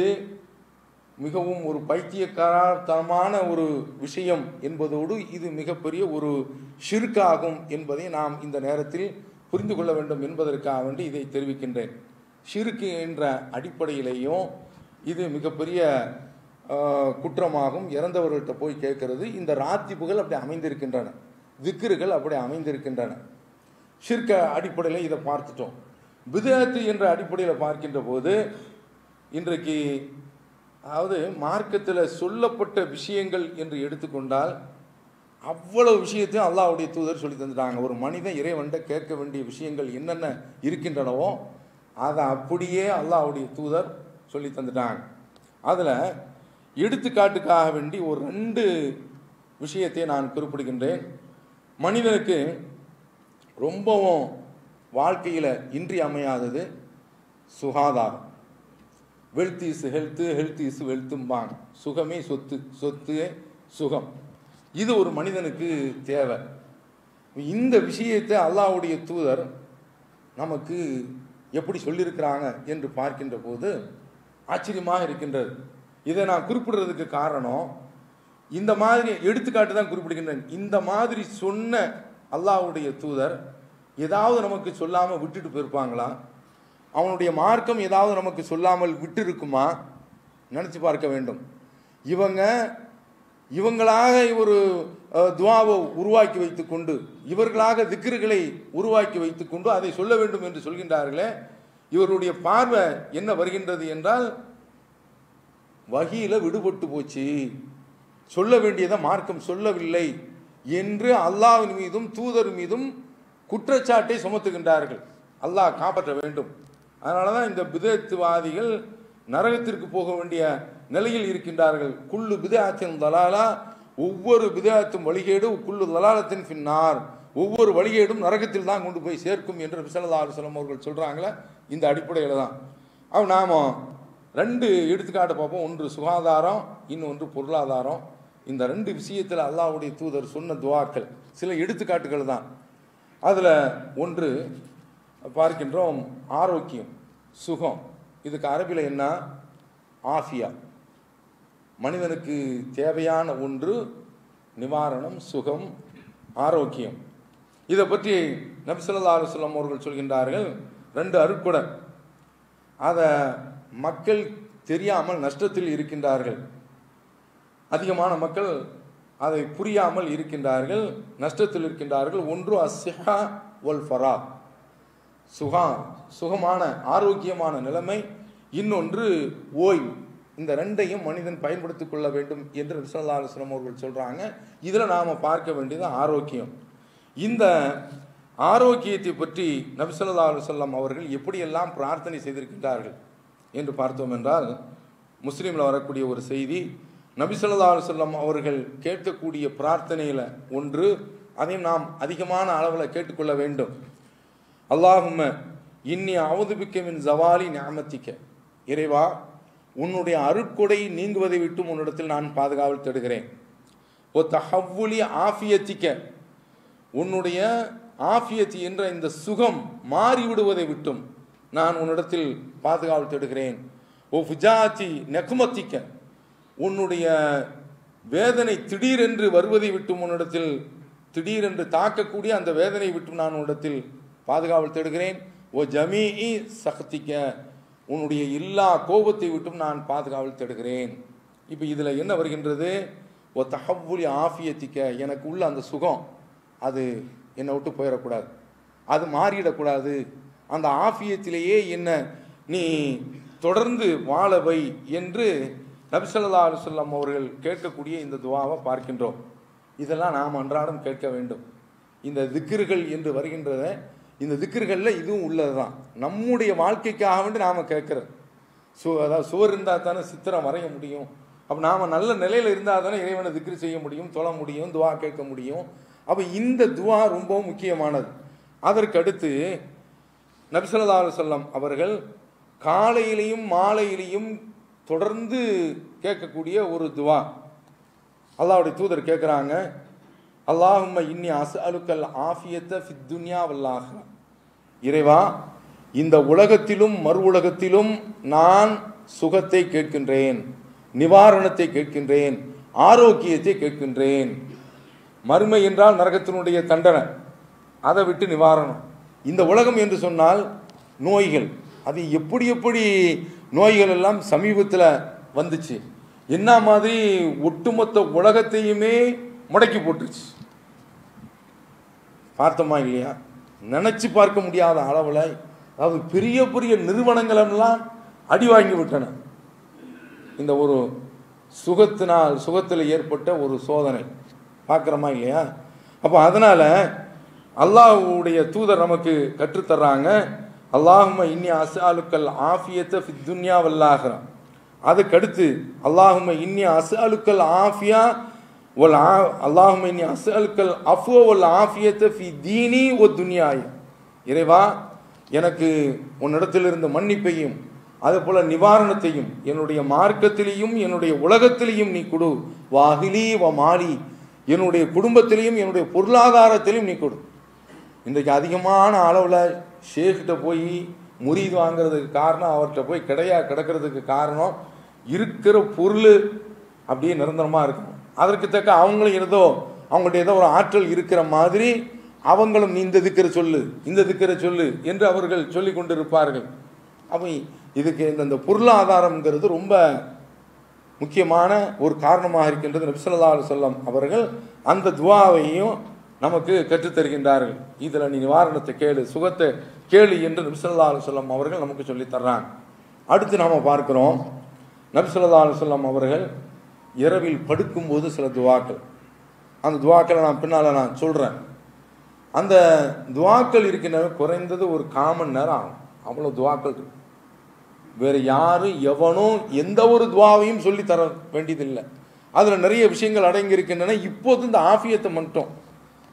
மிகவும் ஒரு பைத்தியக்காரத்தனமான ஒரு விஷயம் என்பதோடு இது மிகப்பெரிய ஒரு ஷிர்காகும் என்பதை நாம் இந்த நேரத்தில் புரிந்து கொள்ள வேண்டும் என்பதற்காக வேண்டி இதை தெரிவிக்கின்றேன் ஷிருக்கு என்ற அடிப்படையிலேயும் இது மிகப்பெரிய ஆஹ், குற்றமாகும் இறந்தவர்கள்ட்ட போய் கேட்கறது இந்த ராத்திப்புகள் அப்படி அமைந்திருக்கின்றன திக்ருகள் அப்படி அமைந்திருக்கின்றன ஷிர்க அடிப்படையில் இதை பார்த்துட்டோம் பிதத்து என்ற அடிப்படையில் பார்க்கின்ற போது இன்றைக்கு அதாவது மார்க்கத்தில் சொல்லப்பட்ட விஷயங்கள் என்று எடுத்துக்கொண்டால் அவ்வளவு விஷயத்தையும் அல்லாஹ்வுடைய தூதர் சொல்லி தந்துட்டாங்க ஒரு மனிதன் இறைவன்ட்ட கேட்க வேண்டிய விஷயங்கள் என்னென்ன இருக்கின்றனவோ அதை அப்படியே அல்லாஹ்வுடைய தூதர் சொல்லி தந்துட்டாங்க அதில் எடுத்துக்காட்டுக்காக வேண்டி ஒரு ரெண்டு விஷயத்தை நான் குறிப்பிடுகின்றேன் மனிதனுக்கு ரொம்பவும் வாழ்க்கையில் இன்றியமையாதது சுகாதாரம் wealth is health health is வெல்த்தும்பாங்க சுகமே சொத்து சொத்து சுகம் இது ஒரு மனிதனுக்கு தேவை இந்த விஷயத்தை அல்லாஹ்வுடைய தூதர் நமக்கு எப்படி சொல்லியிருக்கிறாங்க என்று பார்க்கின்ற போது ஆச்சரியமாக இருக்கின்றது இதை நான் குறிப்பிடுறதுக்கு காரணம் இந்த மாதிரி எடுத்துக்காட்டு தான் குறிப்பிடுகின்றேன் இந்த மாதிரி சொன்ன அல்லாஹ்வுடைய தூதர் ஏதாவது நமக்கு சொல்லாமல் விட்டுட்டு போயிருப்பாங்களா அவனுடைய மார்க்கம் ஏதாவது நமக்கு சொல்லாமல் விட்டு இருக்குமா நினச்சி பார்க்க வேண்டும் இவங்க இவங்களாக ஒரு அஹ், துவாவை உருவாக்கி வைத்துக்கொண்டு இவர்களாக திக்ருகளை உருவாக்கி வைத்துக்கொண்டு அதை சொல்ல வேண்டும் என்று சொல்கின்றார்களே இவருடைய பார்வை என்ன வருகின்றது என்றால் வகியில விடுபட்டு போச்சு சொல்ல வேண்டியதை மார்க்கம் சொல்லவில்லை என்று அல்லாஹ்வின் மீதும் தூதர் மீதும் குற்றச்சாட்டை சுமத்துகின்றார்கள் அல்லாஹ் காப்பாற்ற வேண்டும் அதனால தான் இந்த பிதத்துவாதிகள் நரகத்திற்கு போக வேண்டிய நிலையில் இருக்கின்றார்கள் குள்ளு பிதாத்தின் தலாலா ஒவ்வொரு பிதாத்தும் வழிகேடு குள்ளு தலாலத்தின் பின்னார் ஒவ்வொரு வழிகேடும் நரகத்தில் தான் கொண்டு போய் சேர்க்கும் என்று நபிசல்லா அலுவலம் அவர்கள் சொல்கிறாங்களே இந்த அடிப்படையில் தான் அவன் நாம் ரெண்டு எடுத்துக்காட்டு பார்ப்போம் ஒன்று சுகாதாரம் இன்னொன்று பொருளாதாரம் இந்த ரெண்டு விஷயத்தில் அல்லாஹ்வுடைய தூதர் சொன்ன துவாக்கள் சில எடுத்துக்காட்டுகள் தான் அதில் ஒன்று பார்க்கின்றோம் ஆரோக்கியம் சுகம் இதுக்கு அரபியில் என்ன ஆஃபியா மனிதனுக்கு தேவையான ஒன்று நிவாரணம் சுகம் ஆரோக்கியம் இதை பற்றி நபிசல்லா அலுவலம் அவர்கள் சொல்கின்றார்கள் ரெண்டு அருட்கொடை அதை மக்கள் தெரியாமல் நஷ்டத்தில் இருக்கின்றார்கள் அதிகமான மக்கள் அதை புரியாமல் இருக்கின்றார்கள் நஷ்டத்தில் இருக்கின்றார்கள் ஒன்று அஸ்ஸிஹா ஒல் ஃபரா சுகா சுகமான ஆரோக்கியமான நிலைமை இன்னொன்று ஓய்வு இந்த ரெண்டையும் மனிதன் பயன்படுத்திக் கொள்ள வேண்டும் என்று ரிசல்லா அலுவலம் அவர்கள் சொல்கிறாங்க இதில் நாம் பார்க்க வேண்டியது ஆரோக்கியம் இந்த ஆரோக்கியத்தை பற்றி நபிசல்லா அலுவலம் அவர்கள் எப்படியெல்லாம் பிரார்த்தனை செய்திருக்கின்றார்கள் என்று பார்த்தோம் என்றால் முஸ்லீமில் வரக்கூடிய ஒரு செய்தி நபிசல்லா அலுவலம் அவர்கள் கேட்கக்கூடிய பிரார்த்தனையில் ஒன்று அதையும் நாம் அதிகமான அளவில் கேட்டுக்கொள்ள வேண்டும் அல்லாஹும்ம இன்னி அவதுபிக்கமின் ஜவாலி ஞாமத்திக்க இறைவா உன்னுடைய அருட்கொடை நீங்குவதை விட்டும் உன்னிடத்தில் நான் பாதுகாவல் தேடுகிறேன் ஓ தஹவ்வுலி ஆஃபியத்திக்க உன்னுடைய ஆஃபியத்தி என்ற இந்த சுகம் மாறிவிடுவதை விட்டும் நான் உன்னிடத்தில் பாதுகாவல் தேடுகிறேன் ஓ ஃபுஜாத்தி நெகுமத்திக்க உன்னுடைய வேதனை திடீரென்று வருவதை விட்டும் உன்னிடத்தில் திடீரென்று தாக்கக்கூடிய அந்த வேதனை விட்டும் நான் உன்னிடத்தில் பாதுகாவல் தேடுகிறேன் ஓ ஜமீஇ சக்திக்க உன்னுடைய எல்லா கோபத்தை விட்டும் நான் பாதுகாவல் தேடுகிறேன் இப்போ இதில் என்ன வருகின்றது ஓ தகவலி ஆஃபியத்திக்க எனக்கு உள்ள அந்த சுகம் அது என்னை விட்டு போயிடக்கூடாது அது மாறிடக்கூடாது அந்த ஆஃபியத்திலேயே என்ன நீ தொடர்ந்து வாழ வை என்று நபிசல்லா அலுவலம் அவர்கள் கேட்கக்கூடிய இந்த துவாவை பார்க்கின்றோம் இதெல்லாம் நாம் அன்றாடம் கேட்க வேண்டும் இந்த திக்கிர்கள் என்று வருகின்றத இந்த திக்கிர்களில் இதுவும் உள்ளது தான் நம்முடைய வாழ்க்கைக்காக வேண்டி நாம் கேட்குறது சு அதாவது சுவர் இருந்தால் தானே சித்திரம் வரைய முடியும் அப்போ நாம் நல்ல நிலையில் இருந்தால் தானே இறைவனை திக்ரு செய்ய முடியும் தொழ முடியும் துவா கேட்க முடியும் அப்போ இந்த துவா ரொம்பவும் முக்கியமானது அதற்கு அடுத்து நபிசல்லா சொல்லம் அவர்கள் காலையிலையும் மாலையிலையும் தொடர்ந்து கேட்கக்கூடிய ஒரு துவா அல்லாவுடைய தூதர் கேட்குறாங்க அல்லாஹும்ம இன்னி அஸ் அலுக்கல் ஆஃபியத்தை ஃபித் துன்யா வல்லாஹ் இறைவா இந்த உலகத்திலும் மறு உலகத்திலும் நான் சுகத்தை கேட்கின்றேன் நிவாரணத்தை கேட்கின்றேன் ஆரோக்கியத்தை கேட்கின்றேன் மறுமை என்றால் நரகத்தினுடைய தண்டனை அதை விட்டு நிவாரணம் இந்த உலகம் என்று சொன்னால் நோய்கள் அது எப்படி எப்படி நோய்கள் எல்லாம் சமீபத்தில் வந்துச்சு என்ன மாதிரி ஒட்டுமொத்த உலகத்தையுமே முடக்கி போட்டுருச்சு பார்த்தோமா இல்லையா நினச்சி பார்க்க முடியாத அளவில் அதாவது பெரிய பெரிய நிறுவனங்கள் எல்லாம் அடி வாங்கி விட்டன இந்த ஒரு சுகத்தினால் சுகத்தில் ஏற்பட்ட ஒரு சோதனை பார்க்குறோமா இல்லையா அப்போ அதனால் அல்லாஹ்வுடைய தூதர் நமக்கு கற்றுத்தர்றாங்க அல்லாஹும இன்னி அசாலுக்கல் ஆஃபியத்தை ஃபித் துன்யா வல்லாகிறோம் அதுக்கடுத்து அல்லாஹும இன்னி அசாலுக்கல் ஆஃபியா ஒல் ஆ அல்லாஹும இன்னி அசாலுக்கல் அஃபோ ஒல் ஆஃபியத்தை ஃபி தீனி ஒ துன்யாய் இறைவா எனக்கு உன்னிடத்திலிருந்து மன்னிப்பையும் அதே போல நிவாரணத்தையும் என்னுடைய மார்க்கத்திலையும் என்னுடைய உலகத்திலையும் நீ கொடு வாகிலி வ மாலி என்னுடைய குடும்பத்திலையும் என்னுடைய பொருளாதாரத்திலையும் நீ கொடு இன்றைக்கு அதிகமான அளவில் ஷேக்கிட்ட போய் முறிது வாங்குறதுக்கு காரணம் அவர்கிட்ட போய் கிடையா கிடக்கிறதுக்கு காரணம் இருக்கிற பொருள் அப்படியே நிரந்தரமாக இருக்கணும் அதற்கு தக்க அவங்களும் ஏதோ அவங்கள்ட்ட ஏதோ ஒரு ஆற்றல் இருக்கிற மாதிரி அவங்களும் நீ இந்த திக்கிற சொல்லு இந்த திக்கிற சொல்லு என்று அவர்கள் சொல்லி கொண்டிருப்பார்கள் அப்போ இதுக்கு இந்த இந்த பொருளாதாரம்ங்கிறது ரொம்ப முக்கியமான ஒரு காரணமாக இருக்கின்றது நபிசல்லா சொல்லம் அவர்கள் அந்த துவாவையும் நமக்கு கற்றுத்தருகின்றார்கள் இதில் நீ நிவாரணத்தை கேளு சுகத்தை கேளு என்று நபிசல்லா சொல்லம் அவர்கள் நமக்கு சொல்லி தர்றாங்க அடுத்து நாம் பார்க்கிறோம் நபிசல்லா சொல்லம் அவர்கள் இரவில் படுக்கும்போது சில துவாக்கள் அந்த துவாக்களை நான் பின்னால் நான் சொல்கிறேன் அந்த துவாக்கள் இருக்கின்றன குறைந்தது ஒரு காமன் நேரம் ஆகும் அவ்வளோ துவாக்கள் இருக்கு வேறு யாரும் எவனும் எந்த ஒரு துவாவையும் சொல்லி தர வேண்டியதில்லை அதில் நிறைய விஷயங்கள் அடங்கி இருக்கின்றன இப்போது இந்த ஆஃபியத்தை மட்டும்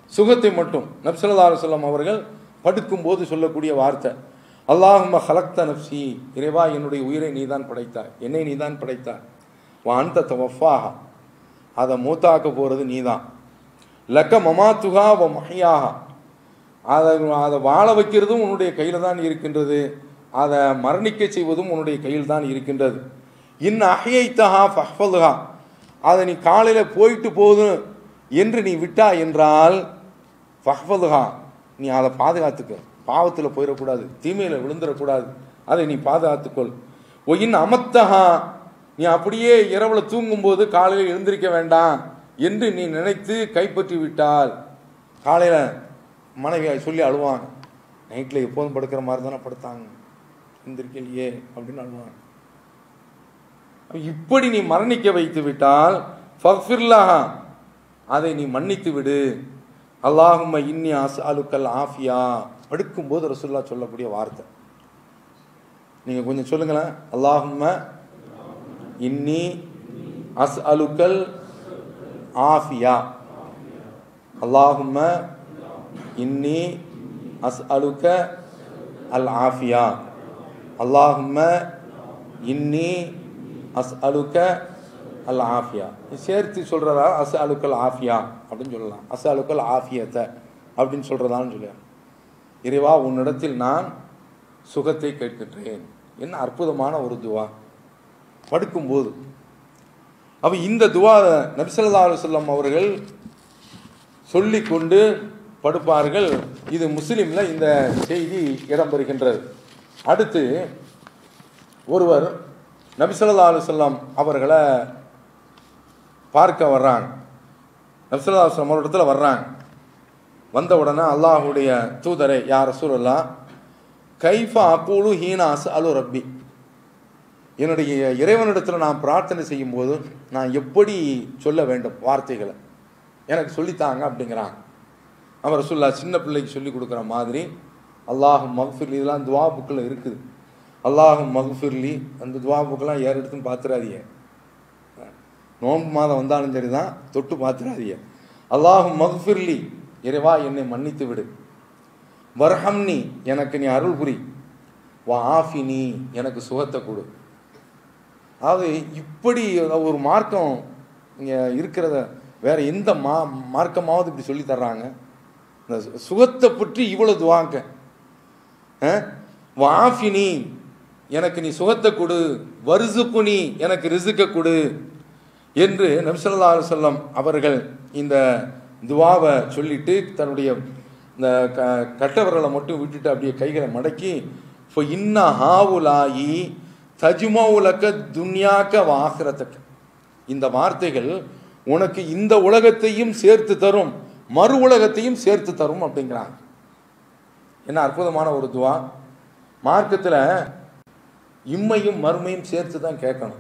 சுகத்தை மட்டும் நப்சல்லா அலுவலம் அவர்கள் படுக்கும்போது சொல்லக்கூடிய வார்த்தை அல்லாஹும்ம ஹலக்த நப்சி இறைவா என்னுடைய உயிரை நீதான் படைத்தாய் என்னை நீதான் படைத்தாய் வாந்த தவஃபாஹா அதை மூத்தாக்க போகிறது நீதான் லக்க மமாத்துகா வ மஹியாஹா அதை அதை வாழ வைக்கிறதும் உன்னுடைய கையில் தான் இருக்கின்றது அதை மரணிக்க செய்வதும் உன்னுடைய கையில் தான் இருக்கின்றது இன் அஹையத்தஹா ஃபஹ்ஃபதுஹா அதை நீ காலையில் போயிட்டு போதும் என்று நீ விட்டா என்றால் ஃபஹ்ஃபதுஹா நீ அதை பாதுகாத்துக்க பாவத்தில் போயிடக்கூடாது தீமையில் விழுந்துடக்கூடாது அதை நீ பாதுகாத்துக்கொள் ஒயின் அமத்தஹா நீ அப்படியே இரவில் தூங்கும்போது காலையில் எழுந்திருக்க வேண்டாம் என்று நீ நினைத்து கைப்பற்றி விட்டால் காலையில் மனைவியை சொல்லி அழுவாங்க நைட்டில் எப்போதும் படுக்கிற மாதிரி தானே படுத்தாங்க எந்திரிக்கலையே அப்படின்னு அழுவாங்க இப்படி நீ மரணிக்க வைத்து விட்டால் ஃபஃபிர்லஹா அதை நீ மன்னித்து விடு அல்லாஹும்ம இன்னி அஸ் அலுக்கல் ஆஃபியா படுக்கும்போது ரசுல்லா சொல்லக்கூடிய வார்த்தை நீங்கள் கொஞ்சம் சொல்லுங்களேன் அல்லாஹும்ம இன்னி அஸ் அலுக்கல் ஆஃபியா அல்லாஹும்ம இன்னி அஸ் அலுக்க அல் ஆஃபியா அல்லாஹும்ம இன்னி அஸ் அலுக்க அல் ஆஃபியா சேர்த்து சொல்கிறதா அஸ் அலுக்கல் ஆஃபியா அப்படின்னு சொல்லலாம் அஸ் அலுக்கல் ஆஃபியத்தை அப்படின்னு சொல்கிறதான்னு சொல்லுவார் இறைவா உன்னிடத்தில் நான் சுகத்தை கேட்கின்றேன் என்ன அற்புதமான ஒரு துவா படுக்கும்போது அப்போ இந்த துவா நபிசல்லா அலுவலம் அவர்கள் சொல்லிக்கொண்டு படுப்பார்கள் இது முஸ்லீமில் இந்த செய்தி இடம்பெறுகின்றது அடுத்து ஒருவர் நபிசல்லா அலுவலம் அவர்களை பார்க்க வர்றாங்க நபிசல்லா அலுவலம் அவரிடத்துல வர்றாங்க வந்த உடனே அல்லாஹுடைய தூதரை யார் ரசூலல்லா கைஃபா அக்கூலு ஹீனாஸ் அலு ரப்பி என்னுடைய இறைவனிடத்தில் நான் பிரார்த்தனை செய்யும்போது நான் எப்படி சொல்ல வேண்டும் வார்த்தைகளை எனக்கு சொல்லித்தாங்க அப்படிங்கிறாங்க அவர் ரசூல்லா சின்ன பிள்ளைக்கு சொல்லி கொடுக்குற மாதிரி அல்லாஹ் மக்ஃபிர்லி இதெல்லாம் துவா புக்கில் இருக்குது அல்லாஹ் மக்ஃபிர்லி அந்த துவா புக்கெல்லாம் ஏற எடுத்துன்னு பார்த்துறாதீங்க நோன்பு மாதம் வந்தாலும் சரி தான் தொட்டு பார்த்துறாதீங்க அல்லாஹ் மக்ஃபிர்லி இறைவா என்னை மன்னித்து விடு வர்ஹம்னி எனக்கு நீ அருள் புரி வா ஆஃபினி எனக்கு சுகத்தை கொடு அதாவது இப்படி ஒரு மார்க்கம் இங்கே இருக்கிறத வேற எந்த மா மார்க்கமாவது இப்படி சொல்லி தர்றாங்க இந்த சுகத்தை பற்றி இவ்வளோ துவாங்க வாஃபினி எனக்கு நீ சுகத்தை கொடு வருசுப்புனி எனக்கு ரிசுக்க கொடு என்று நபிசல்லா சொல்லம் அவர்கள் இந்த துவாவை சொல்லிட்டு தன்னுடைய இந்த க கட்டவர்களை மட்டும் விட்டுட்டு அப்படியே கைகளை மடக்கி இப்போ இன்ன ஹாவுலாயி தஜுமவுலக்க துன்யாக்க வாகிறத்தக்க இந்த வார்த்தைகள் உனக்கு இந்த உலகத்தையும் சேர்த்து தரும் மறு உலகத்தையும் சேர்த்து தரும் அப்படிங்கிறாங்க என்ன அற்புதமான ஒரு துவா மார்க்கத்தில் இம்மையும் மறுமையும் சேர்த்து தான் கேட்கணும்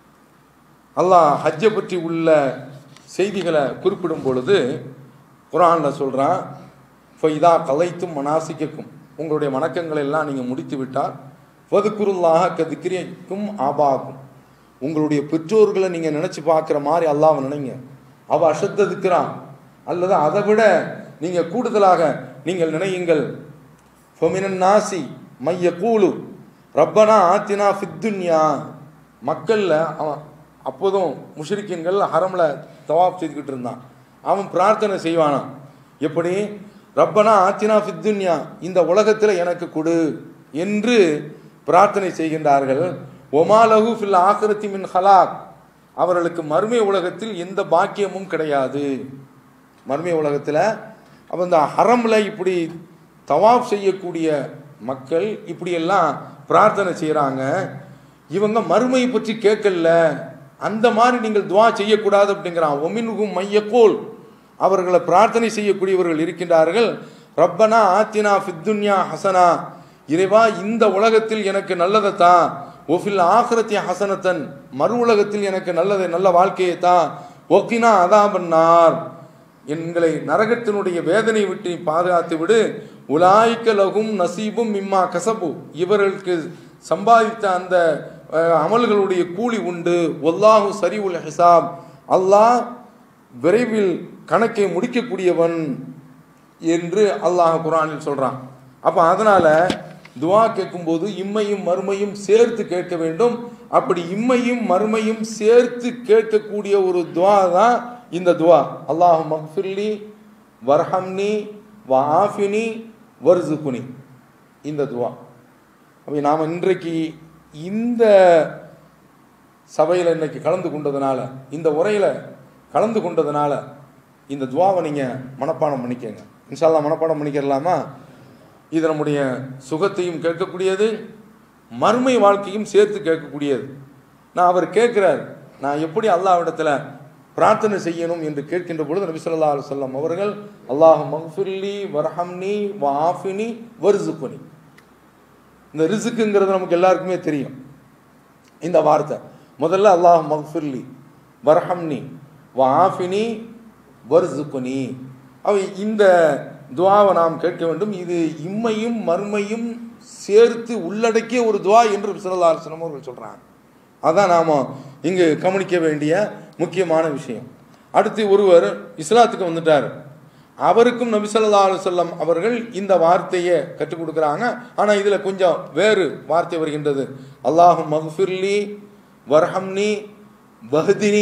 அல்லாஹ் ஹஜ்ஜை பற்றி உள்ள செய்திகளை குறிப்பிடும் பொழுது குரானில் சொல்கிறான் இப்போ இதா கலைத்தும் மனாசிக்கும் உங்களுடைய வணக்கங்களை எல்லாம் நீங்கள் முடித்து விட்டால் வதுக்குருல்லாக கதிக்கிரிக்கும் ஆபாகும் உங்களுடைய பெற்றோர்களை நீங்கள் நினச்சி பார்க்குற மாதிரி அல்லாவை நினைங்க அவள் அசத்ததுக்கிறான் அல்லது அதை விட நீங்கள் கூடுதலாக நீங்கள் நினையுங்கள் ஃபொமினன் நாசி மைய கூலு ரப்பனா ஆத்தினா ஃபித்துன்யா மக்களில் அவன் அப்போதும் முஷ்ரிக்கின்கள் ஹரமில் தவாப் செய்துக்கிட்டு இருந்தான் அவன் பிரார்த்தனை செய்வானான் எப்படி ரப்பனா ஆத்தினா ஃபித்துன்யா இந்த உலகத்தில் எனக்கு கொடு என்று பிரார்த்தனை செய்கின்றார்கள் ஒமாலகு ஃபில் ஆக்கிரத்தி மின் ஹலாக் அவர்களுக்கு மறுமை உலகத்தில் எந்த பாக்கியமும் கிடையாது மறுமை உலகத்தில் அப்போ இந்த ஹரமில் இப்படி தவாப் செய்யக்கூடிய மக்கள் இப்படியெல்லாம் பிரார்த்தனை செய்கிறாங்க இவங்க மறுமையை பற்றி கேட்கல அந்த மாதிரி நீங்கள் துவா செய்யக்கூடாது அப்படிங்கிறான் ஒமின்கும் மையக்கோல் அவர்களை பிரார்த்தனை செய்யக்கூடியவர்கள் இருக்கின்றார்கள் ரப்பனா ஆத்தினா ஃபித்துன்யா ஹசனா இறைவா இந்த உலகத்தில் எனக்கு நல்லதை தான் ஒஃபில் ஆஹ்ரத்தி ஹசனத்தன் மறு உலகத்தில் எனக்கு நல்லதை நல்ல வாழ்க்கையை தான் ஒக்கினா அதா பண்ணார் எங்களை நரகத்தினுடைய வேதனை விட்டு பாதுகாத்து விடு உலாய்க்க லகும் நசீபும் மிம்மா கசபு இவர்களுக்கு சம்பாதித்த அந்த அஹ், அமல்களுடைய கூலி உண்டு ஒல்லாஹு சரி உல் ஹிசாப் அல்லாஹ் விரைவில் கணக்கை முடிக்கக்கூடியவன் என்று அல்லாஹ் குரானில் சொல்றான் அப்ப அதனால துவா கேட்கும்போது இம்மையும் மறுமையும் சேர்த்து கேட்க வேண்டும் அப்படி இம்மையும் மறுமையும் சேர்த்து கேட்கக்கூடிய ஒரு துவா தான் இந்த துவா அல்லாஹ் மக்ஃபிர்லி வர்ஹம்னி வஆஃபினி வர்சுகுனி இந்த துவா அப்போ நாம் இன்றைக்கு இந்த சபையில் இன்னைக்கு கலந்து கொண்டதுனால இந்த உரையில் கலந்து கொண்டதுனால இந்த துவாவை நீங்கள் மனப்பாடம் பண்ணிக்கங்க இன்ஷால்லா மனப்பாடம் பண்ணிக்கிறலாமா இது நம்முடைய சுகத்தையும் கேட்கக்கூடியது மறுமை வாழ்க்கையும் சேர்த்து கேட்கக்கூடியது நான் அவர் கேட்குறார் நான் எப்படி அல்லாவிடத்தில் பிரார்த்தனை செய்யணும் என்று கேட்கின்ற பொழுது நபி ஸல்லல்லாஹு அலைஹி வஸல்லம் அவர்கள் அல்லாஹ் மக்ஃபிர்லி வர்ஹம்னி வஆஃபினி வர்சுக்னி இந்த ரிசுக்குங்கிறது நமக்கு எல்லாருக்குமே தெரியும் இந்த வார்த்தை முதல்ல அல்லாஹ் மக்ஃபிர்லி வர்ஹம்னி வஆஃபினி வர்சுக்னி அவ இந்த துவாவை நாம் கேட்க வேண்டும் இது இம்மையும் மறுமையும் சேர்த்து உள்ளடக்கிய ஒரு துவா என்று ஸல்லல்லாஹு அலைஹி வஸல்லம் அவர்கள் சொல்றாங்க அதான் நாம இங்கு கவனிக்க வேண்டிய முக்கியமான விஷயம் அடுத்து ஒருவர் இஸ்லாத்துக்கு வந்துட்டார் அவருக்கும் நபி ஸல்லல்லாஹு அலைஹி வஸல்லம் அவர்கள் இந்த வார்த்தையை கற்றுக் கொடுக்குறாங்க ஆனால் இதில் கொஞ்சம் வேறு வார்த்தை வருகின்றது அல்லாஹு மக்ஃபிர்லி வர்ஹம்னி வஹ்தினி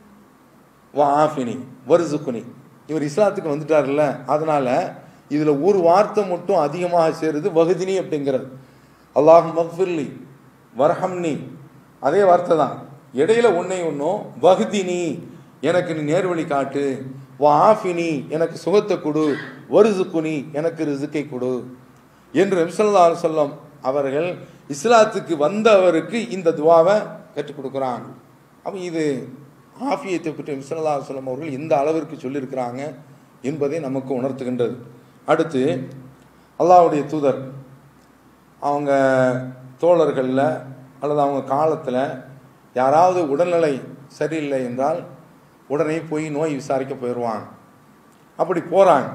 வாஃபினி வர்சுக்குனி இவர் இஸ்லாத்துக்கு வந்துட்டார்ல அதனால இதில் ஒரு வார்த்தை மட்டும் அதிகமாக சேருது வஹ்தினி அப்படிங்கிறது அல்லாஹ் மக்ஃபிர்லி வர்ஹம்னி அதே வார்த்தை தான் இடையில ஒன்னே ஒன்றும் வஹ்தினி எனக்கு நீ நேர்வழி காட்டு வாஃபினி எனக்கு சுகத்தை கொடு வருசுக்குனி எனக்கு ரிசுக்கை கொடு என்று நபிசல்லா சொல்லம் அவர்கள் இஸ்லாத்துக்கு வந்தவருக்கு இந்த துவாவை கற்றுக் கொடுக்குறாங்க அப்போ இது ஆஃபியத்தை பற்றி நபிசல்லா சொல்லம் அவர்கள் எந்த அளவிற்கு சொல்லியிருக்கிறாங்க என்பதை நமக்கு உணர்த்துகின்றது அடுத்து அல்லாஹ்வுடைய தூதர் அவங்க தோழர்களில் அல்லது அவங்க காலத்தில் யாராவது உடல்நிலை சரியில்லை என்றால் உடனே போய் நோய் விசாரிக்க போயிடுவாங்க அப்படி போகிறாங்க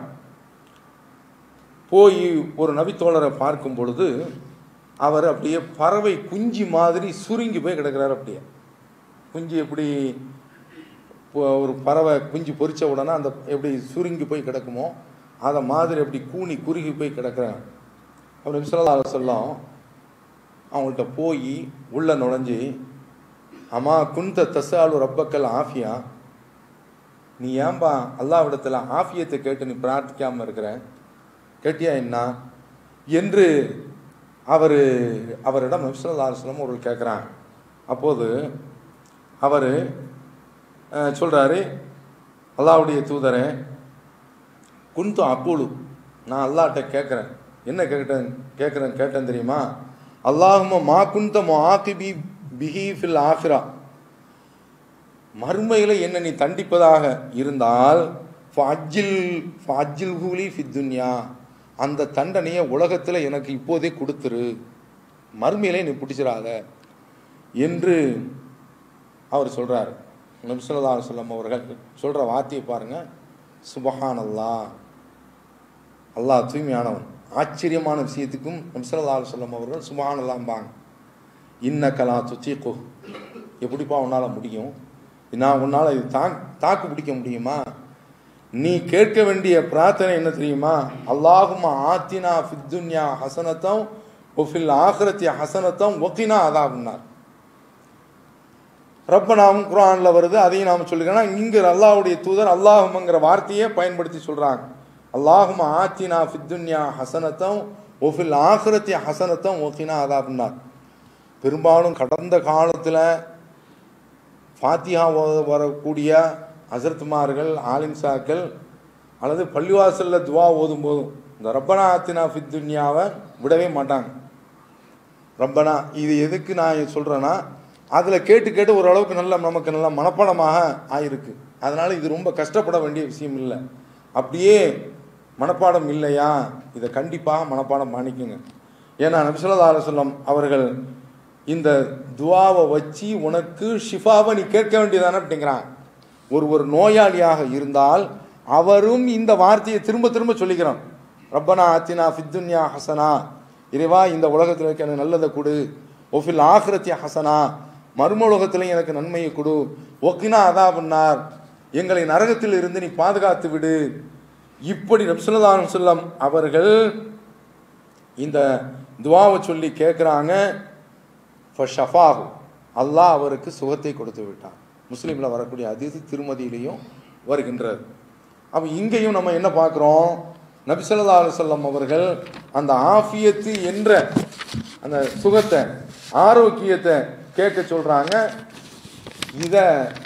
போய் ஒரு நபித்தோழரை பார்க்கும் பொழுது அவர் அப்படியே பறவை குஞ்சு மாதிரி சுருங்கி போய் கிடக்கிறார் அப்படியே குஞ்சு எப்படி இப்போ ஒரு பறவை குஞ்சு பொரிச்ச உடனே அந்த எப்படி சுருங்கி போய் கிடக்குமோ அதை மாதிரி அப்படி கூனி குறுகி போய் கிடக்கிறாங்க அவர் விசலா சொல்லம் அவங்கள்ட்ட போய் உள்ள நுழைஞ்சு அம்மா குந்த தசாலு ரப்பக்கல் ஆஃபியா நீ ஏன்பா அல்லாவிடத்தில் ஆஃபியத்தை கேட்டு நீ பிரார்த்திக்காமல் இருக்கிற கேட்டியா என்ன என்று அவர் அவரிடம் நபிசல்லா அலுவலம் அவர்கள் கேட்குறாங்க அப்போது அவர் சொல்கிறாரு அல்லாவுடைய தூதரே குந்து அப்புழு நான் அல்லாட்ட கேட்குறேன் என்ன கேட்டேன் கேட்குறேன் கேட்டேன் தெரியுமா அல்லாஹும மா குந்த மாக்கிபி பிஹி ஃபில் ஆஃபிரா மறுமையில் என்ன நீ தண்டிப்பதாக இருந்தால் ஃபஜ்ஜில் ஃபஜ்ஜில் ஹூலி ஃபித்துன்யா அந்த தண்டனையை உலகத்தில் எனக்கு இப்போதே கொடுத்துரு மறுமையிலே நீ பிடிச்சிடாத என்று அவர் சொல்கிறார் நபிசுல்லா சொல்லம் அவர்கள் சொல்கிற வார்த்தையை பாருங்கள் சுபஹான் அல்லா அல்லாஹ் தூய்மையானவன் ஆச்சரியமான விஷயத்துக்கும் நபிசுல்லா சொல்லம் அவர்கள் சுபஹான் அல்லாம்பாங்க இன்னக்கலா துச்சிக்கோ எப்படிப்பா உன்னால் முடியும் நான் உன்னால் இது தா தாக்கு பிடிக்க முடியுமா நீ கேட்க வேண்டிய பிரார்த்தனை என்ன தெரியுமா அல்லாஹுமா ஆத்தினா ஃபித்துன்யா ஹசனத்தம் ஒஃபில் ஆஹ்ரத்திய ஹசனத்தம் ஒக்கினா அதாகுனார் ரப்பனாவும் குரானில் வருது அதையும் நாம் சொல்லிக்கிறோம் இங்கு அல்லாஹுடைய தூதர் அல்லாஹுமங்கிற வார்த்தையே பயன்படுத்தி சொல்கிறாங்க அல்லாஹுமா ஆத்தினா ஃபித்துன்யா ஹசனத்தம் ஒஃபில் ஆஹ்ரத்திய ஹசனத்தம் ஒக்கினா அதாகுனார் பெரும்பாலும் கடந்த காலத்தில் ஃபாத்தியா வரக்கூடிய அசரத்துமார்கள் ஆலிம்சாக்கள் அல்லது பள்ளிவாசலில் துவா ஓதும் போதும் இந்த ரப்பனா ஆத்தினா ஃபித்துன்யாவை விடவே மாட்டாங்க ரப்பனா இது எதுக்கு நான் சொல்கிறேன்னா அதில் கேட்டு கேட்டு ஓரளவுக்கு நல்ல நமக்கு நல்ல மனப்பாடமாக ஆயிருக்கு அதனால் இது ரொம்ப கஷ்டப்பட வேண்டிய விஷயம் இல்லை அப்படியே மனப்பாடம் இல்லையா இதை கண்டிப்பாக மனப்பாடம் பண்ணிக்கோங்க ஏன்னா நபிசுல்லா அலுவலம் அவர்கள் இந்த துவாவை வச்சு உனக்கு ஷிஃபாவை நீ கேட்க வேண்டியதானே அப்படிங்கிறான் ஒரு ஒரு நோயாளியாக இருந்தால் அவரும் இந்த வார்த்தையை திரும்ப திரும்ப சொல்லிக்கிறான் ரப்பனா ஆத்தினா ஃபித்துன்யா ஹசனா இறைவா இந்த உலகத்தில் இருக்க எனக்கு நல்லதை கொடு ஒஃபில் ஆஹ்ரத்திய ஹசனா மர்மலோகத்தில் எனக்கு நன்மையை கொடு ஒக்கினா அதா பண்ணார் எங்களை நரகத்தில் இருந்து நீ பாதுகாத்து விடு இப்படி நபிசுல்லாஹு செல்லம் அவர்கள் இந்த துவாவை சொல்லி கேட்குறாங்க ஃபஷஃபாஹு அல்லாஹ் அவருக்கு சுகத்தை கொடுத்து விட்டான் முஸ்லீமில் வரக்கூடிய அதிதி திருமதியிலையும் வருகின்றது அப்போ இங்கேயும் நம்ம என்ன பார்க்குறோம் நபிசல்லா அலுவலம் அவர்கள் அந்த ஆஃபியத்து என்ற அந்த சுகத்தை ஆரோக்கியத்தை கேட்க சொல்கிறாங்க இதை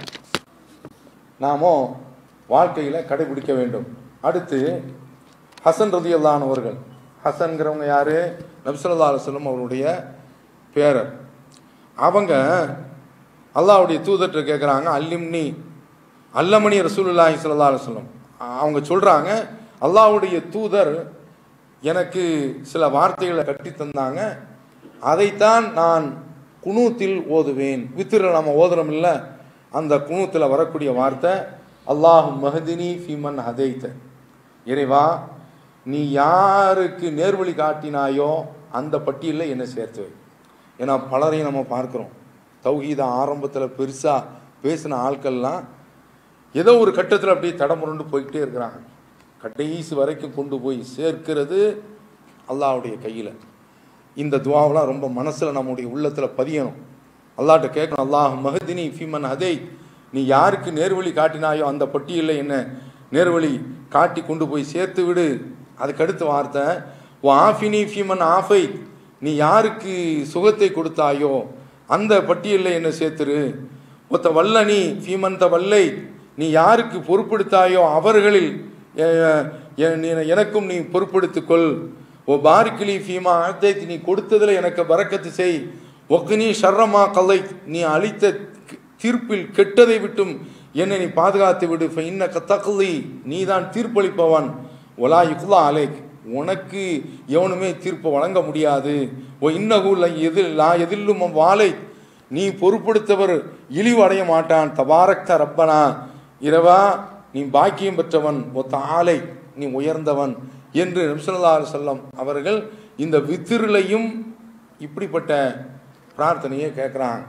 நாம வாழ்க்கையில் கடைபிடிக்க வேண்டும் அடுத்து ஹசன் ரதியல்லான் அவர்கள் ஹசன்கிறவங்க யாரு நபிசல்லா அலுவலம் அவருடைய பேரர் அவங்க அல்லாஹ்வுடைய தூதர்கிட்ட கேட்குறாங்க அல்லிம்னி அல்லமணி ரசூலுல்லாஹி ஸல்லல்லாஹு அலைஹி வஸல்லம் அவங்க சொல்கிறாங்க அல்லாஹ்வுடைய தூதர் எனக்கு சில வார்த்தைகளை கட்டி தந்தாங்க அதைத்தான் நான் குனூத்தில் ஓதுவேன் வித்திரில் நம்ம ஓதுறோம் இல்லை அந்த குனூத்தில் வரக்கூடிய வார்த்தை அல்லாஹ் மஹதினி ஃபீமன் ஹதைத்த இறைவா நீ யாருக்கு நேர்வழி காட்டினாயோ அந்த பட்டியலில் என்னை சேர்த்து வை ஏன்னா பலரையும் நம்ம பார்க்குறோம் தௌஹீத ஆரம்பத்தில் பெருசாக பேசின ஆட்கள்லாம் ஏதோ ஒரு கட்டத்தில் அப்படியே தடமுரண்டு போய்கிட்டே இருக்கிறாங்க கடைசி வரைக்கும் கொண்டு போய் சேர்க்கிறது அல்லாஹ்வுடைய கையில் இந்த துவாவெலாம் ரொம்ப மனசில் நம்முடைய உள்ளத்தில் பதியணும் அல்லாஹ்ட்ட கேட்கணும் அல்லாஹ் மஹதினி ஃபீமன் ஹதை நீ யாருக்கு நேர்வழி காட்டினாயோ அந்த பட்டியலில் என்ன நேர்வழி காட்டி கொண்டு போய் சேர்த்து விடு அதுக்கு அடுத்த வார்த்தை ஓ ஆஃபினி ஃபீமன் ஆஃபை நீ யாருக்கு சுகத்தை கொடுத்தாயோ அந்த பட்டியலில் என்ன சேர்த்துரு ஒத்த வல்லனி ஃபீமந்த வல்லை நீ யாருக்கு பொறுப்படுத்தாயோ அவர்களில் எ- எ- நீ- எனக்கும் நீ பொறுப்படுத்திக்கொள் ஓ பாரிக்கிலி ஃபீமா ஆத்தை நீ கொடுத்ததில் எனக்கு பறக்கத்து செய் ஒக்குனி ஷர்ரமா கலை நீ அளித்த க- தீர்ப்பில் கெட்டதை விட்டும் என்னை நீ பாதுகாத்து விடு இன்ன கத்தகலி நீ தான் தீர்ப்பளிப்பவன் ஒலா யுக்லா அலேக் உனக்கு எவனுமே தீர்ப்பு வழங்க முடியாது ஓ இன்னகுல எதில் லா எதிலும் வாழை நீ பொறுப்படுத்தவர் இழிவு அடைய மாட்டான் தபாரக்த ரப்பனா இரவா நீ பாக்கியம் பெற்றவன் ஒத்த ஆலை நீ உயர்ந்தவன் என்று நம்சல்லா செல்லம் அவர்கள் இந்த வித்திரிலையும் இப்படிப்பட்ட பிரார்த்தனையை கேட்குறாங்க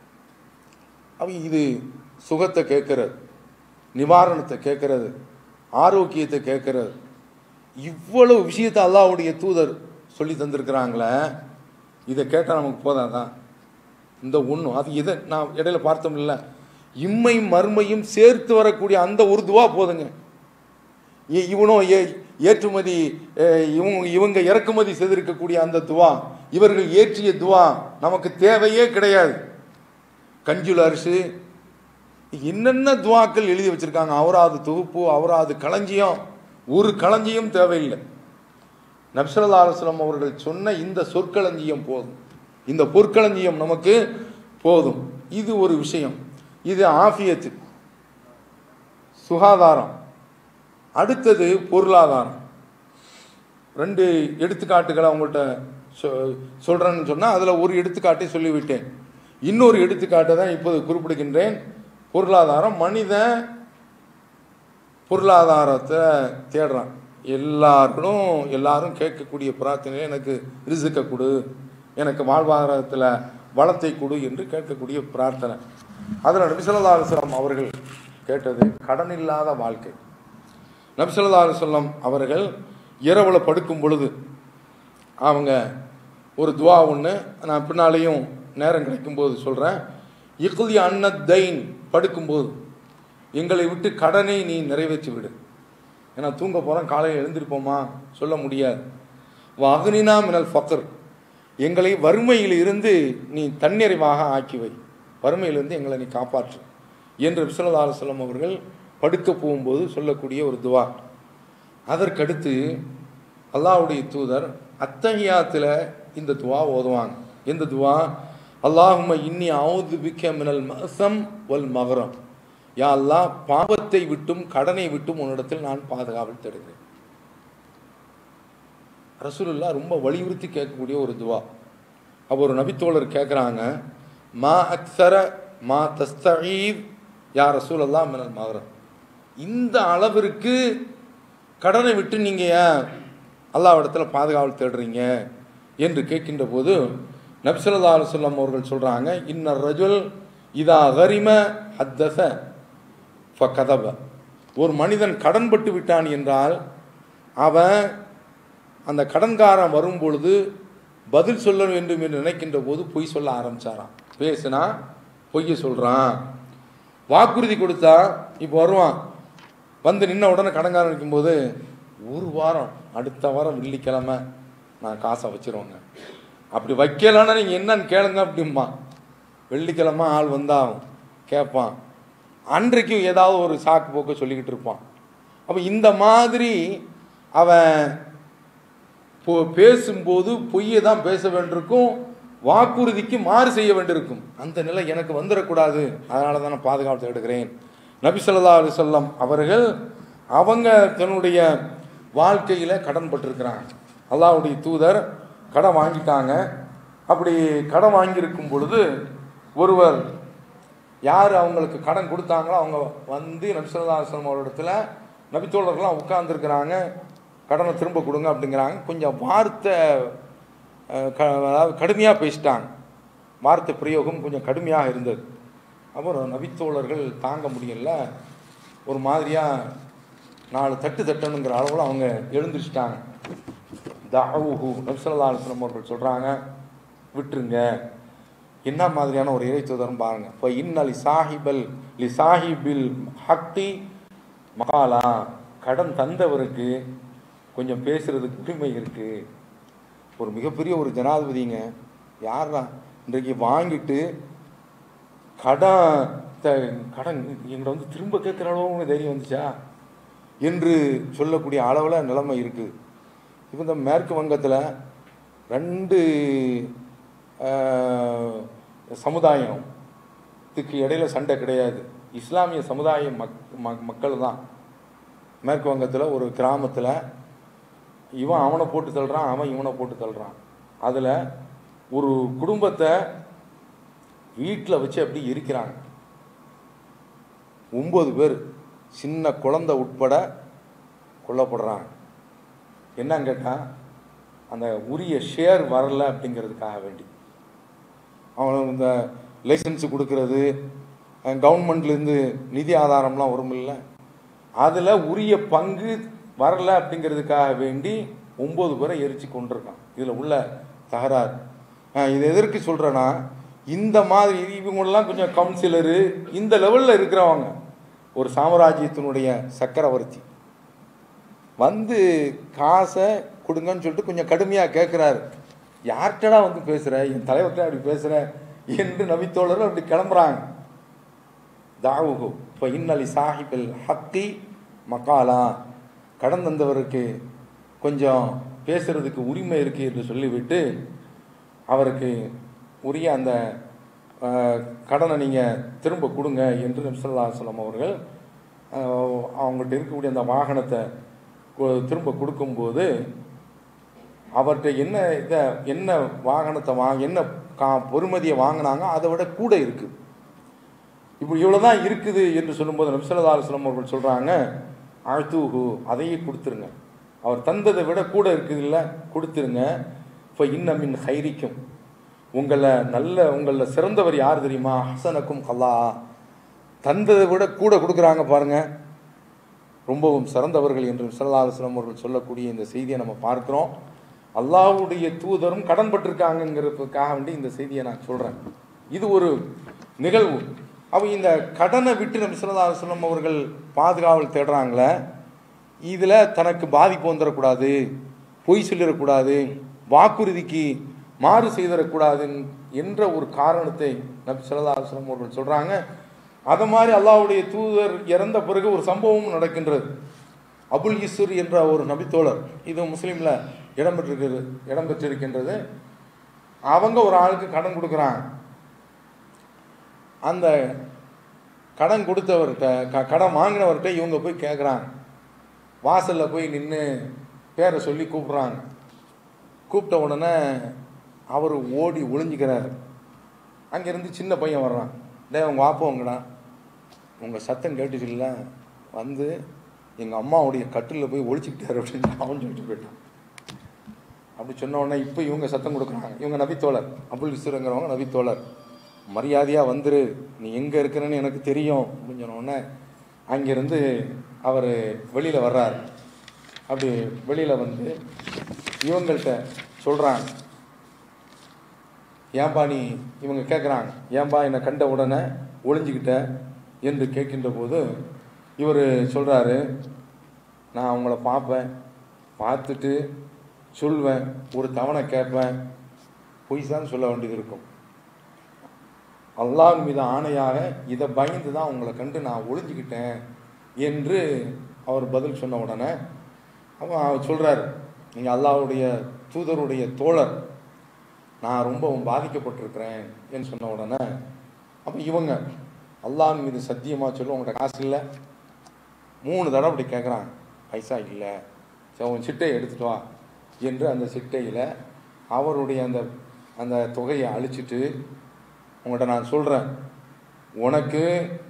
அவங்க இது சுகத்தை கேட்கறது நிவாரணத்தை கேட்கறது ஆரோக்கியத்தை கேட்கறது இவ்வளவு விஷயத்தை அல்லாஹ்வுடைய தூதர் சொல்லி தந்திருக்கிறாங்களே இதை கேட்டால் நமக்கு போதாதான் இந்த ஒன்றும் அது இதை நான் இடையில பார்த்தோம் இல்லை இம்மை மர்மையும் சேர்த்து வரக்கூடிய அந்த ஒரு துவா போதுங்க இ- இவனும் ஏ- ஏற்றுமதி அஹ், இவங்க இவங்க இறக்குமதி செய்திருக்கக்கூடிய அந்த துவா இவர்கள் ஏற்றிய துவா நமக்கு தேவையே கிடையாது கஞ்சுல அரிசி என்னென்ன துவாக்கள் எழுதி வச்சிருக்காங்க அவராது தொகுப்பு அவராது களஞ்சியம் ஒரு களஞ்சியம் தேவையில்லை நப்சல்லா அலுவலம் அவர்கள் சொன்ன இந்த சொற்களஞ்சியம் போதும் இந்த பொற்களஞ்சியம் நமக்கு போதும் இது ஒரு விஷயம் இது ஆஃபியத்து சுகாதாரம் அடுத்தது பொருளாதாரம் ரெண்டு எடுத்துக்காட்டுகளை அவங்கள்ட்ட சொ- சொல்றேன்னு சொன்னால் அதில் ஒரு எடுத்துக்காட்டை சொல்லிவிட்டேன் இன்னொரு எடுத்துக்காட்டை தான் இப்போது குறிப்பிடுகின்றேன் பொருளாதாரம் மனிதன் பொருளாதாரத்தை தேடுறான் எல்லாருக்கும் எல்லாரும் கேட்கக்கூடிய பிரார்த்தனையில் எனக்கு ரிசுக்க கொடு எனக்கு வாழ்வாதாரத்தில் வளத்தை கொடு என்று கேட்கக்கூடிய பிரார்த்தனை அதில் நபிசல்லா அலுவலம் அவர்கள் கேட்டது கடன் இல்லாத வாழ்க்கை நபிசல்லா அலுவலம் அவர்கள் இரவுல படுக்கும் பொழுது அவங்க ஒரு துவா ஒன்று நான் பின்னாலேயும் நேரம் கிடைக்கும்போது சொல்கிறேன் இக்குலி அன்னத்தைன் படுக்கும்போது எங்களை விட்டு கடனை நீ நிறைவேற்றி விடு ஏன்னா தூங்க போகிறோம் காலையில் எழுந்திருப்போமா சொல்ல முடியாது வகுனினா மினல் ஃபக்கர் எங்களை வறுமையில் இருந்து நீ தன்னிறைவாக ஆக்கி வை வறுமையிலிருந்து எங்களை நீ காப்பாற்று என்று விசலதா செல்லம் அவர்கள் படுக்க போகும்போது சொல்லக்கூடிய ஒரு துவா அதற்கடுத்து அல்லாஹ்வுடைய தூதர் அத்தகையாத்தில் இந்த துவா ஓதுவாங்க எந்த துவா அல்லாஹும இன்னி அவுது பிக்க மினல் மசம் வல் மகரம் யா அல்லாஹ் பாவத்தை விட்டும் கடனை விட்டும் உன்னிடத்தில் நான் பாதுகாவல் தேடுகிறேன் ரசூலுல்லா ரொம்ப வலியுறுத்தி கேட்கக்கூடிய ஒரு துவா அப்போ ஒரு நபித்தோழர் கேட்குறாங்க மா அக்ஸர மா தஸ்தஈத் யா ரசூலல்லா மினல் மகரம் இந்த அளவிற்கு கடனை விட்டு நீங்கள் ஏன் அல்லாவிடத்துல பாதுகாவல் தேடுறீங்க என்று கேட்கின்ற போது நப்சல்லா அலுவலம் அவர்கள் சொல்கிறாங்க இன்ன ரஜுல் இதா கரிம ஹத்தச ஃபகதப ஒரு மனிதன் கடன்பட்டு விட்டான் என்றால் அவன் அந்த கடன்காரன் வரும் பொழுது பதில் சொல்ல வேண்டும் என்று நினைக்கின்ற போது பொய் சொல்ல ஆரம்பிச்சாராம் பேசுனா பொய்ய சொல்கிறான் வாக்குறுதி கொடுத்தா இப்போ வருவான் வந்து நின்ன உடனே கடன்காரன் இருக்கும்போது ஒரு வாரம் அடுத்த வாரம் வெள்ளிக்கிழமை நான் காசை வச்சிருவேங்க அப்படி வைக்கலன்னா நீங்கள் என்னன்னு கேளுங்க அப்படிம்பா வெள்ளிக்கிழமை ஆள் வந்தாகும் கேட்பான் அன்றைக்கு ஏதாவது ஒரு சாக்கு போக்க சொல்லிக்கிட்டு இருப்பான் அப்போ இந்த மாதிரி அவன் போ பேசும்போது பொய்யை தான் பேச வேண்டியிருக்கும் வாக்குறுதிக்கு மாறு செய்ய வேண்டியிருக்கும் அந்த நிலை எனக்கு வந்துடக்கூடாது அதனால தான் நான் பாதுகாப்பு எடுக்கிறேன் நபி ஸல்லல்லாஹு அலைஹி வஸல்லம் அவர்கள் அவங்க தன்னுடைய வாழ்க்கையில் கடன் பட்டிருக்கிறாங்க அல்லாஹ்வுடைய தூதர் கடன் வாங்கிட்டாங்க அப்படி கடன் வாங்கியிருக்கும் பொழுது ஒருவர் யார் அவங்களுக்கு கடன் கொடுத்தாங்களோ அவங்க வந்து நபி ஸல்லல்லாஹு அலைஹி வஸல்லம் அவரிடத்துல நபித்தோழர்கள்லாம் உட்கார்ந்துருக்கிறாங்க கடனை திரும்ப கொடுங்க அப்படிங்கிறாங்க கொஞ்சம் வார்த்தை அஹ், க அதாவது கடுமையாக பேசிட்டாங்க வார்த்தை பிரயோகம் கொஞ்சம் கடுமையாக இருந்தது அப்புறம் நபித்தோழர்கள் தாங்க முடியல ஒரு மாதிரியாக நாலு தட்டு தட்டணுங்கிற அளவில் அவங்க எழுந்திரிச்சிட்டாங்க தாவுஹு நபிசல்லா அலுவலம் அவர்கள் சொல்கிறாங்க விட்டுருங்க என்ன மாதிரியான ஒரு இறை தூதரம் பாருங்க இப்போ இன்ன லி சாஹிபல் லி சாஹிபில் ஹக்தி மகாலா கடன் தந்தவருக்கு கொஞ்சம் பேசுறதுக்கு உரிமை இருக்கு ஒரு மிகப்பெரிய ஒரு ஜனாதிபதிங்க யாரா இன்றைக்கு வாங்கிட்டு கடன் த- கடன் எங்களை வந்து திரும்ப கேட்குற அளவு தைரியம் வந்துச்சா என்று சொல்லக்கூடிய அளவில் நிலைமை இருக்குது இப்போ இந்த மேற்கு வங்கத்தில் ரெண்டு ஆஹ், சமுதாயத்துக்கு இடையில சண்டை கிடையாது இஸ்லாமிய சமுதாய மக் மக்- மக்கள் தான் மேற்கு வங்கத்தில் ஒரு கிராமத்தில் இவன் அவனை போட்டு தள்ளுறான் அவன் இவனை போட்டு தள்ளுறான் அதில் ஒரு குடும்பத்தை வீட்டில் வச்சு அப்படி எரிக்கிறாங்க ஒம்பது பேர் சின்ன குழந்தை உட்பட கொல்லப்படுறாங்க என்னன்னு கேட்டால் அந்த உரிய ஷேர் வரல அப்படிங்கிறதுக்காக வேண்டி அவன் இந்த லைசன்ஸ் கொடுக்கறது கவர்மெண்ட்லேருந்து நிதி ஆதாரம்லாம் வரும் இல்லை அதில் உரிய பங்கு வரல அப்படிங்கிறதுக்காக வேண்டி ஒம்பது பேரை எரிச்சு கொண்டிருக்கான் இதில் உள்ள தகராறு ஆஹ் இது எதற்கு சொல்கிறேன்னா இந்த மாதிரி இவங்கெல்லாம் கொஞ்சம் கவுன்சிலரு இந்த லெவலில் இருக்கிறவங்க ஒரு சாம்ராஜ்யத்தினுடைய சக்கரவர்த்தி வந்து காசை கொடுங்கன்னு சொல்லிட்டு கொஞ்சம் கடுமையாக கேட்குறாரு யார்கிட்டடா வந்து பேசுகிற என் தலைவர்கிட்ட அப்படி பேசுகிற என்று நபித்தோழர்கள் அப்படி கிளம்புறாங்க தாவுகு இப்போ இன்னலி சாஹிபில் ஹத்தி மக்காலா கடன் தந்தவருக்கு கொஞ்சம் பேசுறதுக்கு உரிமை இருக்குது என்று சொல்லிவிட்டு அவருக்கு உரிய அந்த அஹ், கடனை நீங்கள் திரும்ப கொடுங்க என்று நபிசல்லா சொல்லம் அவர்கள் அஹ், அவங்கள்ட்ட இருக்கக்கூடிய அந்த வாகனத்தை கு- திரும்ப கொடுக்கும்போது அவர்கிட்ட என்ன இதை என்ன வாகனத்தை வாங்க என்ன கா பொறுமதியை வாங்கினாங்க அதை விட கூட இருக்குது இப்போ இவ்வளோதான் இருக்குது என்று சொல்லும்போது நபிசல்லா அலுவலம் அவர்கள் சொல்கிறாங்க அழ்த்தூஹு அதையே கொடுத்துருங்க அவர் தந்ததை விட கூட இருக்குது இல்லை கொடுத்துருங்க இப்போ இன்னமின் ஹைரிக்கும் உங்களை நல்ல உங்களில் சிறந்தவர் யார் தெரியுமா ஹசனக்கும் கல்லா தந்ததை விட கூட கொடுக்குறாங்க பாருங்க ரொம்பவும் சிறந்தவர்கள் என்று சல்லா அலுவலம் அவர்கள் சொல்லக்கூடிய இந்த செய்தியை நம்ம பார்க்கிறோம் அல்லாஹ்வுடைய தூதரும் கடன் பட்டிருக்காங்கங்கிறதுக்காக வேண்டி இந்த செய்தியை நான் சொல்கிறேன் இது ஒரு நிகழ்வு அப்போ இந்த கடனை விட்டு நம்ம சல்லா அலுவலம் அவர்கள் பாதுகாவல் தேடுறாங்களே இதில் தனக்கு பாதிப்பு வந்துடக்கூடாது பொய் சொல்லிடக்கூடாது வாக்குறுதிக்கு மாறு செய்திடக்கூடாது என்ற ஒரு காரணத்தை நபி ஸல்லல்லாஹு அலைஹி வஸல்லம் அவர்கள் சொல்கிறாங்க அதை மாதிரி அல்லாஹ்வுடைய தூதர் இறந்த பிறகு ஒரு சம்பவமும் நடக்கின்றது அபுல் இஸ்ர் என்ற ஒரு நபித்தோழர் இது முஸ்லீமில் இடம்பெற்றிருக்கிறது இடம்பெற்றிருக்கின்றது அவங்க ஒரு ஆளுக்கு கடன் கொடுக்குறாங்க அந்த கடன் கொடுத்தவர்கிட்ட க கடன் வாங்கினவர்கிட்ட இவங்க போய் கேட்குறாங்க வாசலில் போய் நின்று பேரை சொல்லி கூப்பிட்றாங்க கூப்பிட்ட உடனே அவர் ஓடி ஒளிஞ்சிக்கிறாரு அங்கேருந்து சின்ன பையன் வர்றான் டேய் உங்கள் வாப்பவங்கடா உங்கள் சத்தம் கேட்டுச்சுல்ல வந்து எங்கள் அம்மாவுடைய கட்டிலில் போய் ஒழிச்சிக்கிட்டாரு அப்படின்னு அவன் சொல்லிட்டு போயிட்டான் அப்படி சொன்ன உடனே இப்போ இவங்க சத்தம் கொடுக்குறாங்க இவங்க நபித்தோழர் அபுல் இஸ்ருங்கிறவங்க நபித்தோழர் மரியாதையாக வந்துரு நீ எங்கே இருக்கிறன்னு எனக்கு தெரியும் அப்படின்னு சொன்ன உடனே அங்கேருந்து அவர் வெளியில் வர்றாரு அப்படி வெளியில் வந்து இவங்கள்ட்ட சொல்கிறாங்க ஏன்பா நீ இவங்க கேட்குறாங்க ஏன்பா என்னை கண்ட உடனே ஒளிஞ்சுக்கிட்ட என்று கேட்கின்ற போது இவர் சொல்கிறாரு நான் அவங்கள பார்ப்பேன் பார்த்துட்டு சொல்வேன் ஒரு தவணை கேட்பேன் பொய் தான் சொல்ல வேண்டியது இருக்கும் அல்லாஹ் மீது ஆணையாக இதை பயந்து தான் உங்களை கண்டு நான் ஒளிஞ்சுக்கிட்டேன் என்று அவர் பதில் சொன்ன உடனே அவன் அவர் சொல்கிறார் நீங்கள் அல்லாஹ்வுடைய தூதருடைய தோழர் நான் ரொம்பவும் பாதிக்கப்பட்டிருக்கிறேன் என்று சொன்ன உடனே அப்போ இவங்க அல்லாஹ் மீது சத்தியமாக சொல்ல உங்கள்கிட்ட காசு இல்லை மூணு தடவை அப்படி கேட்குறாங்க பைசா இல்லை சரி உன் சிட்டையை எடுத்துட்டு வா என்று அந்த சிட்டையில் அவருடைய அந்த அந்த தொகையை அழிச்சிட்டு உங்கள்கிட்ட நான் சொல்கிறேன் உனக்கு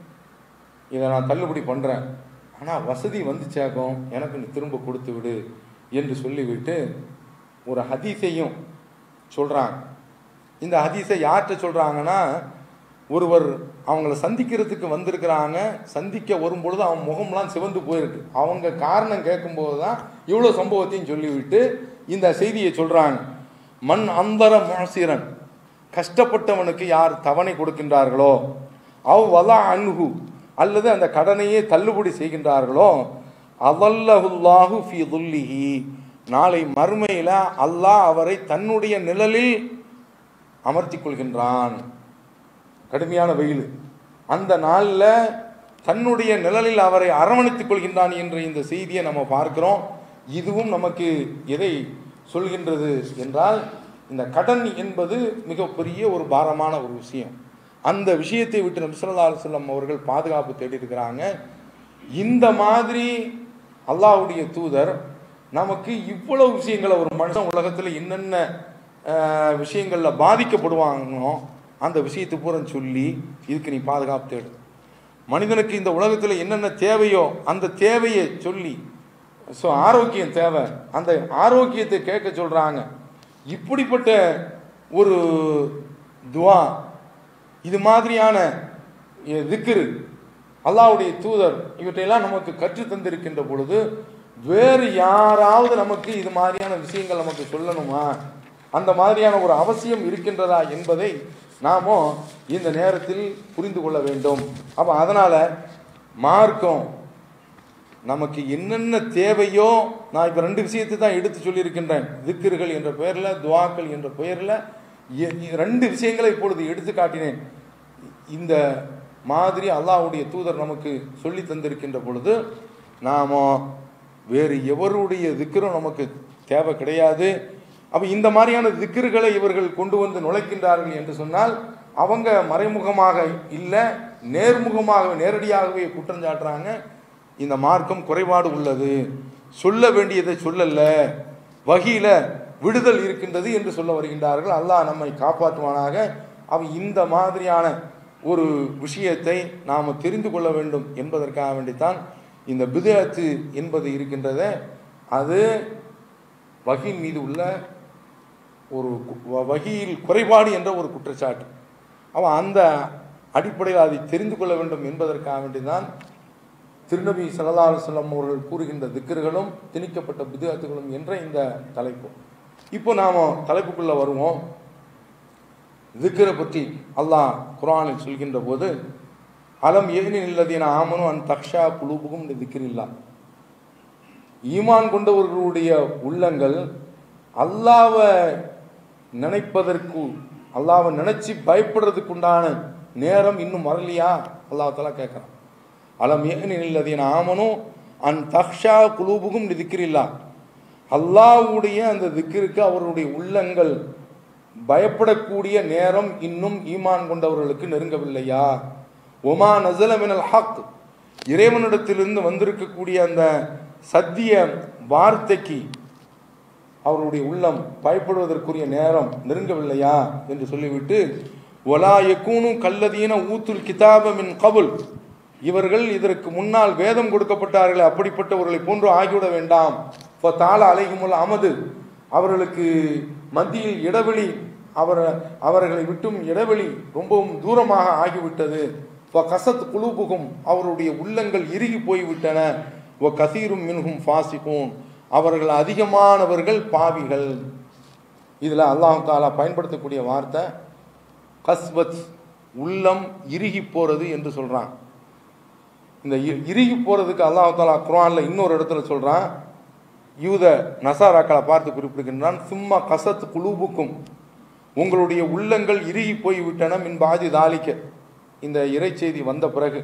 இதை நான் தள்ளுபடி பண்ணுறேன் ஆனால் வசதி வந்துச்சாக்கும் எனக்கு நீ திரும்ப கொடுத்து விடு என்று சொல்லிவிட்டு ஒரு ஹதீஸையும் சொல்கிறாங்க இந்த ஹதீஸை யார்கிட்ட சொல்கிறாங்கன்னா ஒருவர் அவங்கள சந்திக்கிறதுக்கு வந்திருக்கிறாங்க சந்திக்க வரும்பொழுது அவன் முகம்லாம் சிவந்து போயிருக்கு அவங்க காரணம் கேட்கும்போது தான் இவ்வளோ சம்பவத்தையும் சொல்லிவிட்டு இந்த செய்தியை சொல்கிறாங்க மண் அந்தர முசிரன் கஷ்டப்பட்டவனுக்கு யார் தவணை கொடுக்கின்றார்களோ அவ் வலா அன்ஹு அல்லது அந்த கடனையே தள்ளுபடி செய்கின்றார்களோ அவல்லஹுல்லாஹு ஃபி துல்லிஹி நாளை மறுமையில் அல்லாஹ் அவரை தன்னுடைய நிழலில் அமர்த்தி கொள்கின்றான் கடுமையான வெயில் அந்த நாளில் தன்னுடைய நிழலில் அவரை அரவணைத்துக் கொள்கின்றான் என்ற இந்த செய்தியை நம்ம பார்க்கிறோம் இதுவும் நமக்கு எதை சொல்கின்றது என்றால் இந்த கடன் என்பது மிகப்பெரிய ஒரு பாரமான ஒரு விஷயம் அந்த விஷயத்தை விட்டு நபிசல்லா அலுவலம் அவர்கள் பாதுகாப்பு தேடி இருக்கிறாங்க இந்த மாதிரி அல்லாஹ்வுடைய தூதர் நமக்கு இவ்வளவு விஷயங்களை ஒரு மனுஷன் உலகத்தில் என்னென்ன அஹ், விஷயங்கள்ல பாதிக்கப்படுவாங்களோ அந்த விஷயத்தை பூரா சொல்லி இதுக்கு நீ பாதுகாப்பு தேடு மனிதனுக்கு இந்த உலகத்தில் என்னென்ன தேவையோ அந்த தேவையை சொல்லி ஸோ ஆரோக்கியம் தேவை அந்த ஆரோக்கியத்தை கேட்க சொல்கிறாங்க இப்படிப்பட்ட ஒரு துவா இது மாதிரியான இ- திக்ரு அல்லாஹ்வுடைய தூதர் இவற்றையெல்லாம் நமக்கு கற்று தந்திருக்கின்ற பொழுது வேறு யாராவது நமக்கு இது மாதிரியான விஷயங்கள் நமக்கு சொல்லணுமா அந்த மாதிரியான ஒரு அவசியம் இருக்கின்றதா என்பதை நாமோ இந்த நேரத்தில் புரிந்து கொள்ள வேண்டும் அப்போ அதனால் மார்க்கம் நமக்கு என்னென்ன தேவையோ நான் இப்போ ரெண்டு விஷயத்தை தான் எடுத்து சொல்லியிருக்கின்றேன் திக்கிர்கள் என்ற பெயரில் துவாக்கள் என்ற பெயரில் எ- எ- ரெண்டு விஷயங்களை இப்பொழுது எடுத்து காட்டினேன் இந்த மாதிரி அல்லாஹ்வுடைய தூதர் நமக்கு சொல்லி தந்திருக்கின்ற பொழுது நாம வேறு எவருடைய திக்கரும் நமக்கு தேவை கிடையாது அப்போ இந்த மாதிரியான திக்கிர்களை இவர்கள் கொண்டு வந்து நுழைக்கின்றார்கள் என்று சொன்னால் அவங்க மறைமுகமாக இல்லை நேர்முகமாக நேரடியாகவே குற்றம் சாட்டுறாங்க இந்த மார்க்கம் குறைபாடு உள்ளது சொல்ல வேண்டியதை சொல்லல வகியில விடுதல் இருக்கின்றது என்று சொல்ல வருகின்றார்கள் அல்லாஹ் நம்மை காப்பாற்றுவானாக அவன் இந்த மாதிரியான ஒரு விஷயத்தை நாம் தெரிந்து கொள்ள வேண்டும் என்பதற்காக வேண்டித்தான் இந்த பிதஅத்து என்பது இருக்கின்றதே அது வகியின் மீது உள்ள ஒரு கு- வ- வகியில் குறைபாடு என்ற ஒரு குற்றச்சாட்டு அவன் அந்த அடிப்படையில் அதை தெரிந்து கொள்ள வேண்டும் என்பதற்காக வேண்டிதான் திருநபி ஸல்லல்லாஹு அலைஹி வஸல்லம் அவர்கள் கூறுகின்ற திக்கர்களும் திணிக்கப்பட்ட பிதுஅத்துகளும் என்ற இந்த தலைப்பு இப்போ நாம் தலைப்புக்குள்ள வருவோம் திக்கரை பற்றி அல்லாஹ் குர்ஆனில் சொல்கின்ற போது அலம் ஏனின் இல்லதீன ஆமனும் அன் தக்ஷா குலூபுகும் திக்கிரில்லா ஈமான் கொண்டவர்களுடைய உள்ளங்கள் அல்லாவை நினைப்பதற்கு அல்லாவை நினைச்சு பயப்படுறதுக்கு உண்டான நேரம் இன்னும் வரலையா அல்லாஹ் தலா கேட்குறான் அலம் ஏனின் இல்லதீன ஆமனும் அன் தக்ஷா குலூபுகும் திக்கிரில்லா அல்லாஹ்வுடைய அந்த திக்கிற்கு அவருடைய உள்ளங்கள் பயப்படக்கூடிய நேரம் இன்னும் ஈமான் கொண்டவர்களுக்கு நெருங்கவில்லையா ஒமா நசல மினல் ஹக் இறைவனிடத்திலிருந்து வந்திருக்கக்கூடிய அந்த சத்திய வார்த்தைக்கு அவருடைய உள்ளம் பயப்படுவதற்குரிய நேரம் நெருங்கவில்லையா என்று சொல்லிவிட்டு ஒலா யக்கூனும் கல்லதீன ஊத்துல் கிதாப மின் கபுல் இவர்கள் இதற்கு முன்னால் வேதம் கொடுக்கப்பட்டார்களே அப்படிப்பட்டவர்களை போன்று ஆகிவிட வேண்டாம் இப்போ தாள அலைகுமுல் அமது அவர்களுக்கு மத்தியில் இடைவெளி அவர் அவர்களை விட்டும் இடைவெளி ரொம்பவும் தூரமாக ஆகிவிட்டது இப்போ கசத் குழுபுகும் அவருடைய உள்ளங்கள் இறுகி போய்விட்டன ஓ கசீரும் மின்ஹும் ஃபாசிகூன் அவர்கள் அதிகமானவர்கள் பாவிகள் இதில் அல்லாஹ் தாலா பயன்படுத்தக்கூடிய வார்த்தை கஸ்வத் உள்ளம் இறுகி போகிறது என்று சொல்கிறான் இந்த இ- இறுகி போகிறதுக்கு அல்லாஹ் தாலா குர்ஆன்ல இன்னொரு இடத்துல சொல்கிறான் யூத நசாராக்களை பார்த்து குறிப்பிடுகின்றான் சும்மா கசத் குலூபுக்கும் உங்களுடைய உள்ளங்கள் இறுகி போய் விட்டன மின் பாதி தாலிக்க இந்த இறைச்செய்தி வந்த பிறகு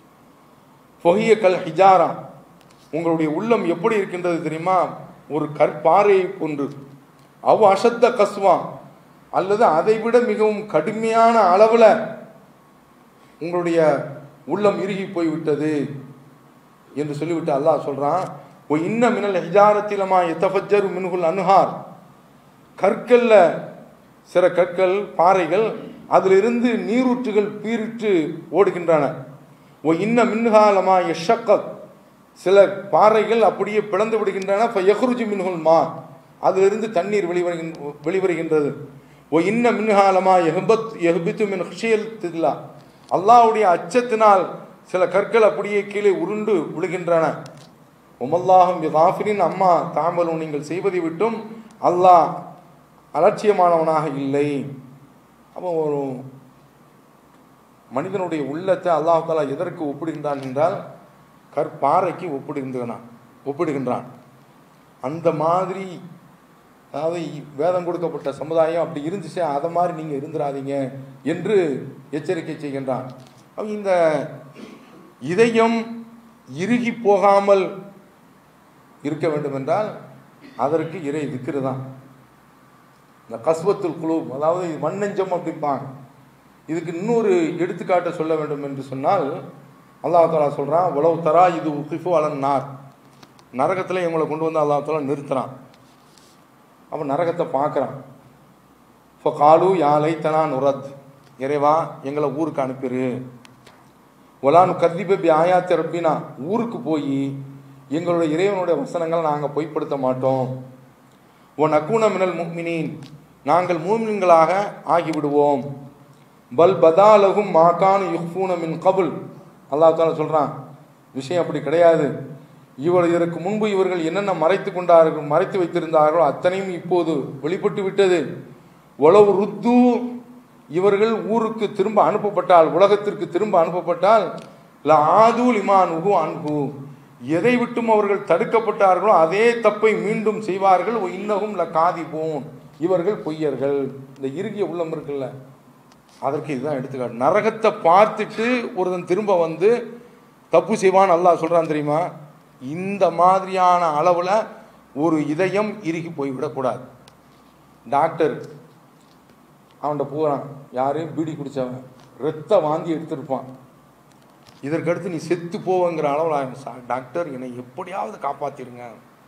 ஃபொஹிய கல் ஹிஜாரா உங்களுடைய உள்ளம் எப்படி இருக்கின்றது தெரியுமா ஒரு கற்பாறையை போன்று அவ் அசத்த கஸ்வா அல்லது அதைவிட மிகவும் கடுமையான அளவில் உங்களுடைய உள்ளம் இறுகி போய்விட்டது என்று சொல்லிவிட்டு அல்லாஹ் சொல்றான் ஓ இன்ன மினல் ஹிஜாரத்திலமா எத்தஃபஜ்ஜரு மின்ஹுல் அன்ஹார் கற்கல்ல சில கற்கள் பாறைகள் அதிலிருந்து நீரூற்றுகள் பீரிட்டு ஓடுகின்றன ஓ இன்ன மின்ஹாலமா எஷக்கத் சில பாறைகள் அப்படியே பிளந்து விடுகின்றன ஃபயஹ்ருஜு மின்ஹுல் மா அதிலிருந்து தண்ணீர் வெளிவருகின்ற வெளிவருகின்றது ஓ இன்ன மின்ஹாலமா எஹபத் எஹபித்து மின் ஹுஷியல்தில்லா அல்லாஹ்வுடைய அச்சத்தினால் சில கற்கள் அப்படியே கீழே உருண்டு விழுகின்றன உமல்லாஹும் காஃபிரின் அம்மா தாம்பலும் நீங்கள் செய்வதை விட்டும் அல்லாஹ் அலட்சியமானவனாக இல்லை அப்போ ஒரு மனிதனுடைய உள்ளத்தை அல்லாஹ் தாலா எதற்கு ஒப்பிடுகின்றான் என்றால் கற்பாறைக்கு ஒப்பிடுகின்றான் ஒப்பிடுகின்றான் அந்த மாதிரி அதாவது வேதம் கொடுக்கப்பட்ட சமுதாயம் அப்படி இருந்துச்சு அதை மாதிரி நீங்கள் இருந்துடாதீங்க என்று எச்சரிக்கை செய்கின்றான் அப்ப இந்த இதயம் இறுகி போகாமல் இருக்க வேண்டும் என்றால் அதற்கு இறை திக்ரு தான் இந்த கஸ்வத்துல் குழு அதாவது மண்ணெஞ்சம் அப்படிப்பாங்க இதுக்கு இன்னொரு எடுத்துக்காட்டை சொல்ல வேண்டும் என்று சொன்னால் அல்லாஹ் தாலா சொல்கிறான் உளவு தரா இது உகிஃபு அலன் நார் நரகத்தில் இவங்களை கொண்டு வந்து அல்லாஹ் தாலா நிறுத்துறான் அப்போ நரகத்தை பார்க்குறான் இப்போ காலு யாலை தனா நுரத் இறைவா எங்களை ஊருக்கு அனுப்பிடு ஒலானு கர்திபி ஆயாத்தி ரப்பினா ஊருக்கு போய் எங்களுடைய இறைவனுடைய வசனங்களை நாங்கள் பொய்ப்படுத்த மாட்டோம் ஒன் அக்கூன மினல் முக்மினின் நாங்கள் மூமின்களாக ஆகிவிடுவோம் பல் பதாலகும் மாகான் யுஃபூன மின் கபுல் அல்லாஹ் தாலா சொல்கிறான் விஷயம் அப்படி கிடையாது இவர் இதற்கு முன்பு இவர்கள் என்னென்ன மறைத்து கொண்டார்கள் மறைத்து வைத்திருந்தார்களோ அத்தனையும் இப்போது வெளிப்பட்டு விட்டது உளவு ருத்து இவர்கள் ஊருக்கு திரும்ப அனுப்பப்பட்டால் உலகத்திற்கு திரும்ப அனுப்பப்பட்டால் ல ஆதூல் இமான் உகு அன்பு எதை விட்டும் அவர்கள் தடுக்கப்பட்டார்களோ அதே தப்பை மீண்டும் செய்வார்கள் "ஒ இன்னகும் ல காதிபோன் இவர்கள் பொய்யர்கள் இந்த இறுகிய உள்ளம் இருக்குல்ல அதற்கு இதுதான் எடுத்துக்காட்டு நரகத்தை பார்த்துட்டு ஒருத்தன் திரும்ப வந்து தப்பு செய்வான் அல்லாஹ் சொல்றான் தெரியுமா இந்த மாதிரியான அளவில் ஒரு இதயம் இறுகி போய்விடக்கூடாது டாக்டர் அவன்கிட்ட போகிறான் யாரு பீடி குடிச்சவன் ரத்த வாந்தி எடுத்திருப்பான் இதற்கடுத்து நீ செத்து போவங்கிற அளவில் "சா- டாக்டர் என்னை எப்படியாவது காப்பாத்திருங்க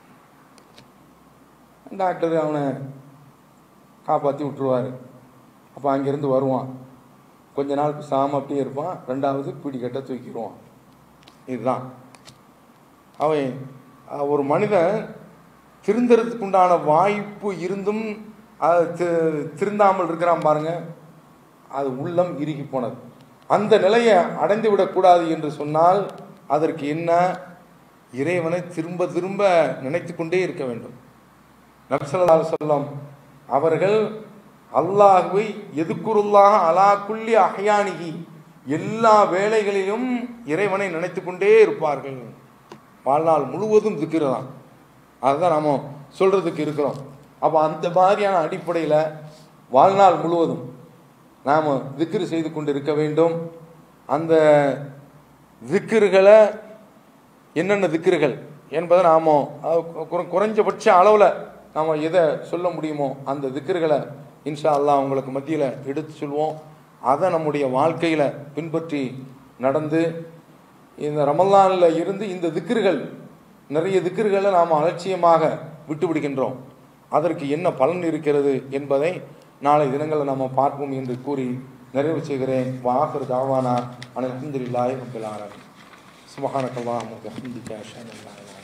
டாக்டர் அவனை காப்பாற்றி விட்டுருவார் அப்போ அங்கேருந்து வருவான் கொஞ்ச நாள் பேசாமல் அப்படியே இருப்பான் ரெண்டாவது பீடி கட்ட தூக்கிடுவான் இதுதான் அவன் அஹ், ஒரு மனிதன் திருந்துறதுக்கு உண்டான வாய்ப்பு இருந்தும் அது தி- திருந்தாமல் இருக்கிறான் பாருங்க அது உள்ளம் இறுகி போனது அந்த நிலையை அடைந்து விடக்கூடாது என்று சொன்னால் அதற்கு என்ன இறைவனை திரும்ப திரும்ப நினைத்து கொண்டே இருக்க வேண்டும் நபிசல்லா சொல்லம் அவர்கள் அல்லாஹுவை எதுக்குருல்லாக அலா குல்லி அஹ்யானிகி எல்லா வேளைகளிலும் இறைவனை நினைத்து கொண்டே இருப்பார்கள் வாழ்நாள் முழுவதும் திக்கிறதான் அதுதான் நாம சொல்றதுக்கு இருக்கிறோம் அப்போ அந்த மாதிரியான அடிப்படையில் வாழ்நாள் முழுவதும் நாம் திக்ரு செய்து கொண்டு இருக்க வேண்டும் அந்த திக்ருகளை என்னென்ன திக்ருகள் என்பதை நாம் குறைஞ்சபட்ச அளவில் நாம் எதை சொல்ல முடியுமோ அந்த திக்ருகளை இன்ஷா அல்லாஹ் உங்களுக்கு மத்தியில் எடுத்து சொல்வோம் அதை நம்முடைய வாழ்க்கையில் பின்பற்றி நடந்து இந்த ரமலானில் இருந்து இந்த திக்ருகள் நிறைய திக்ருகளை நாம் அலட்சியமாக விட்டு விடுகின்றோம் அதற்கு என்ன பலன் இருக்கிறது என்பதை நாளை தினங்களில் நாம் பார்ப்போம் என்று கூறி நிறைவு செய்கிறேன் வாகர் தாவானா அனில் அஹமதுல்லாஹி ரபில் ஆலமீன் சுபஹானக்கல்லாஹு வபிஹம்திக அஷ்ஹது அன் லா இலாஹா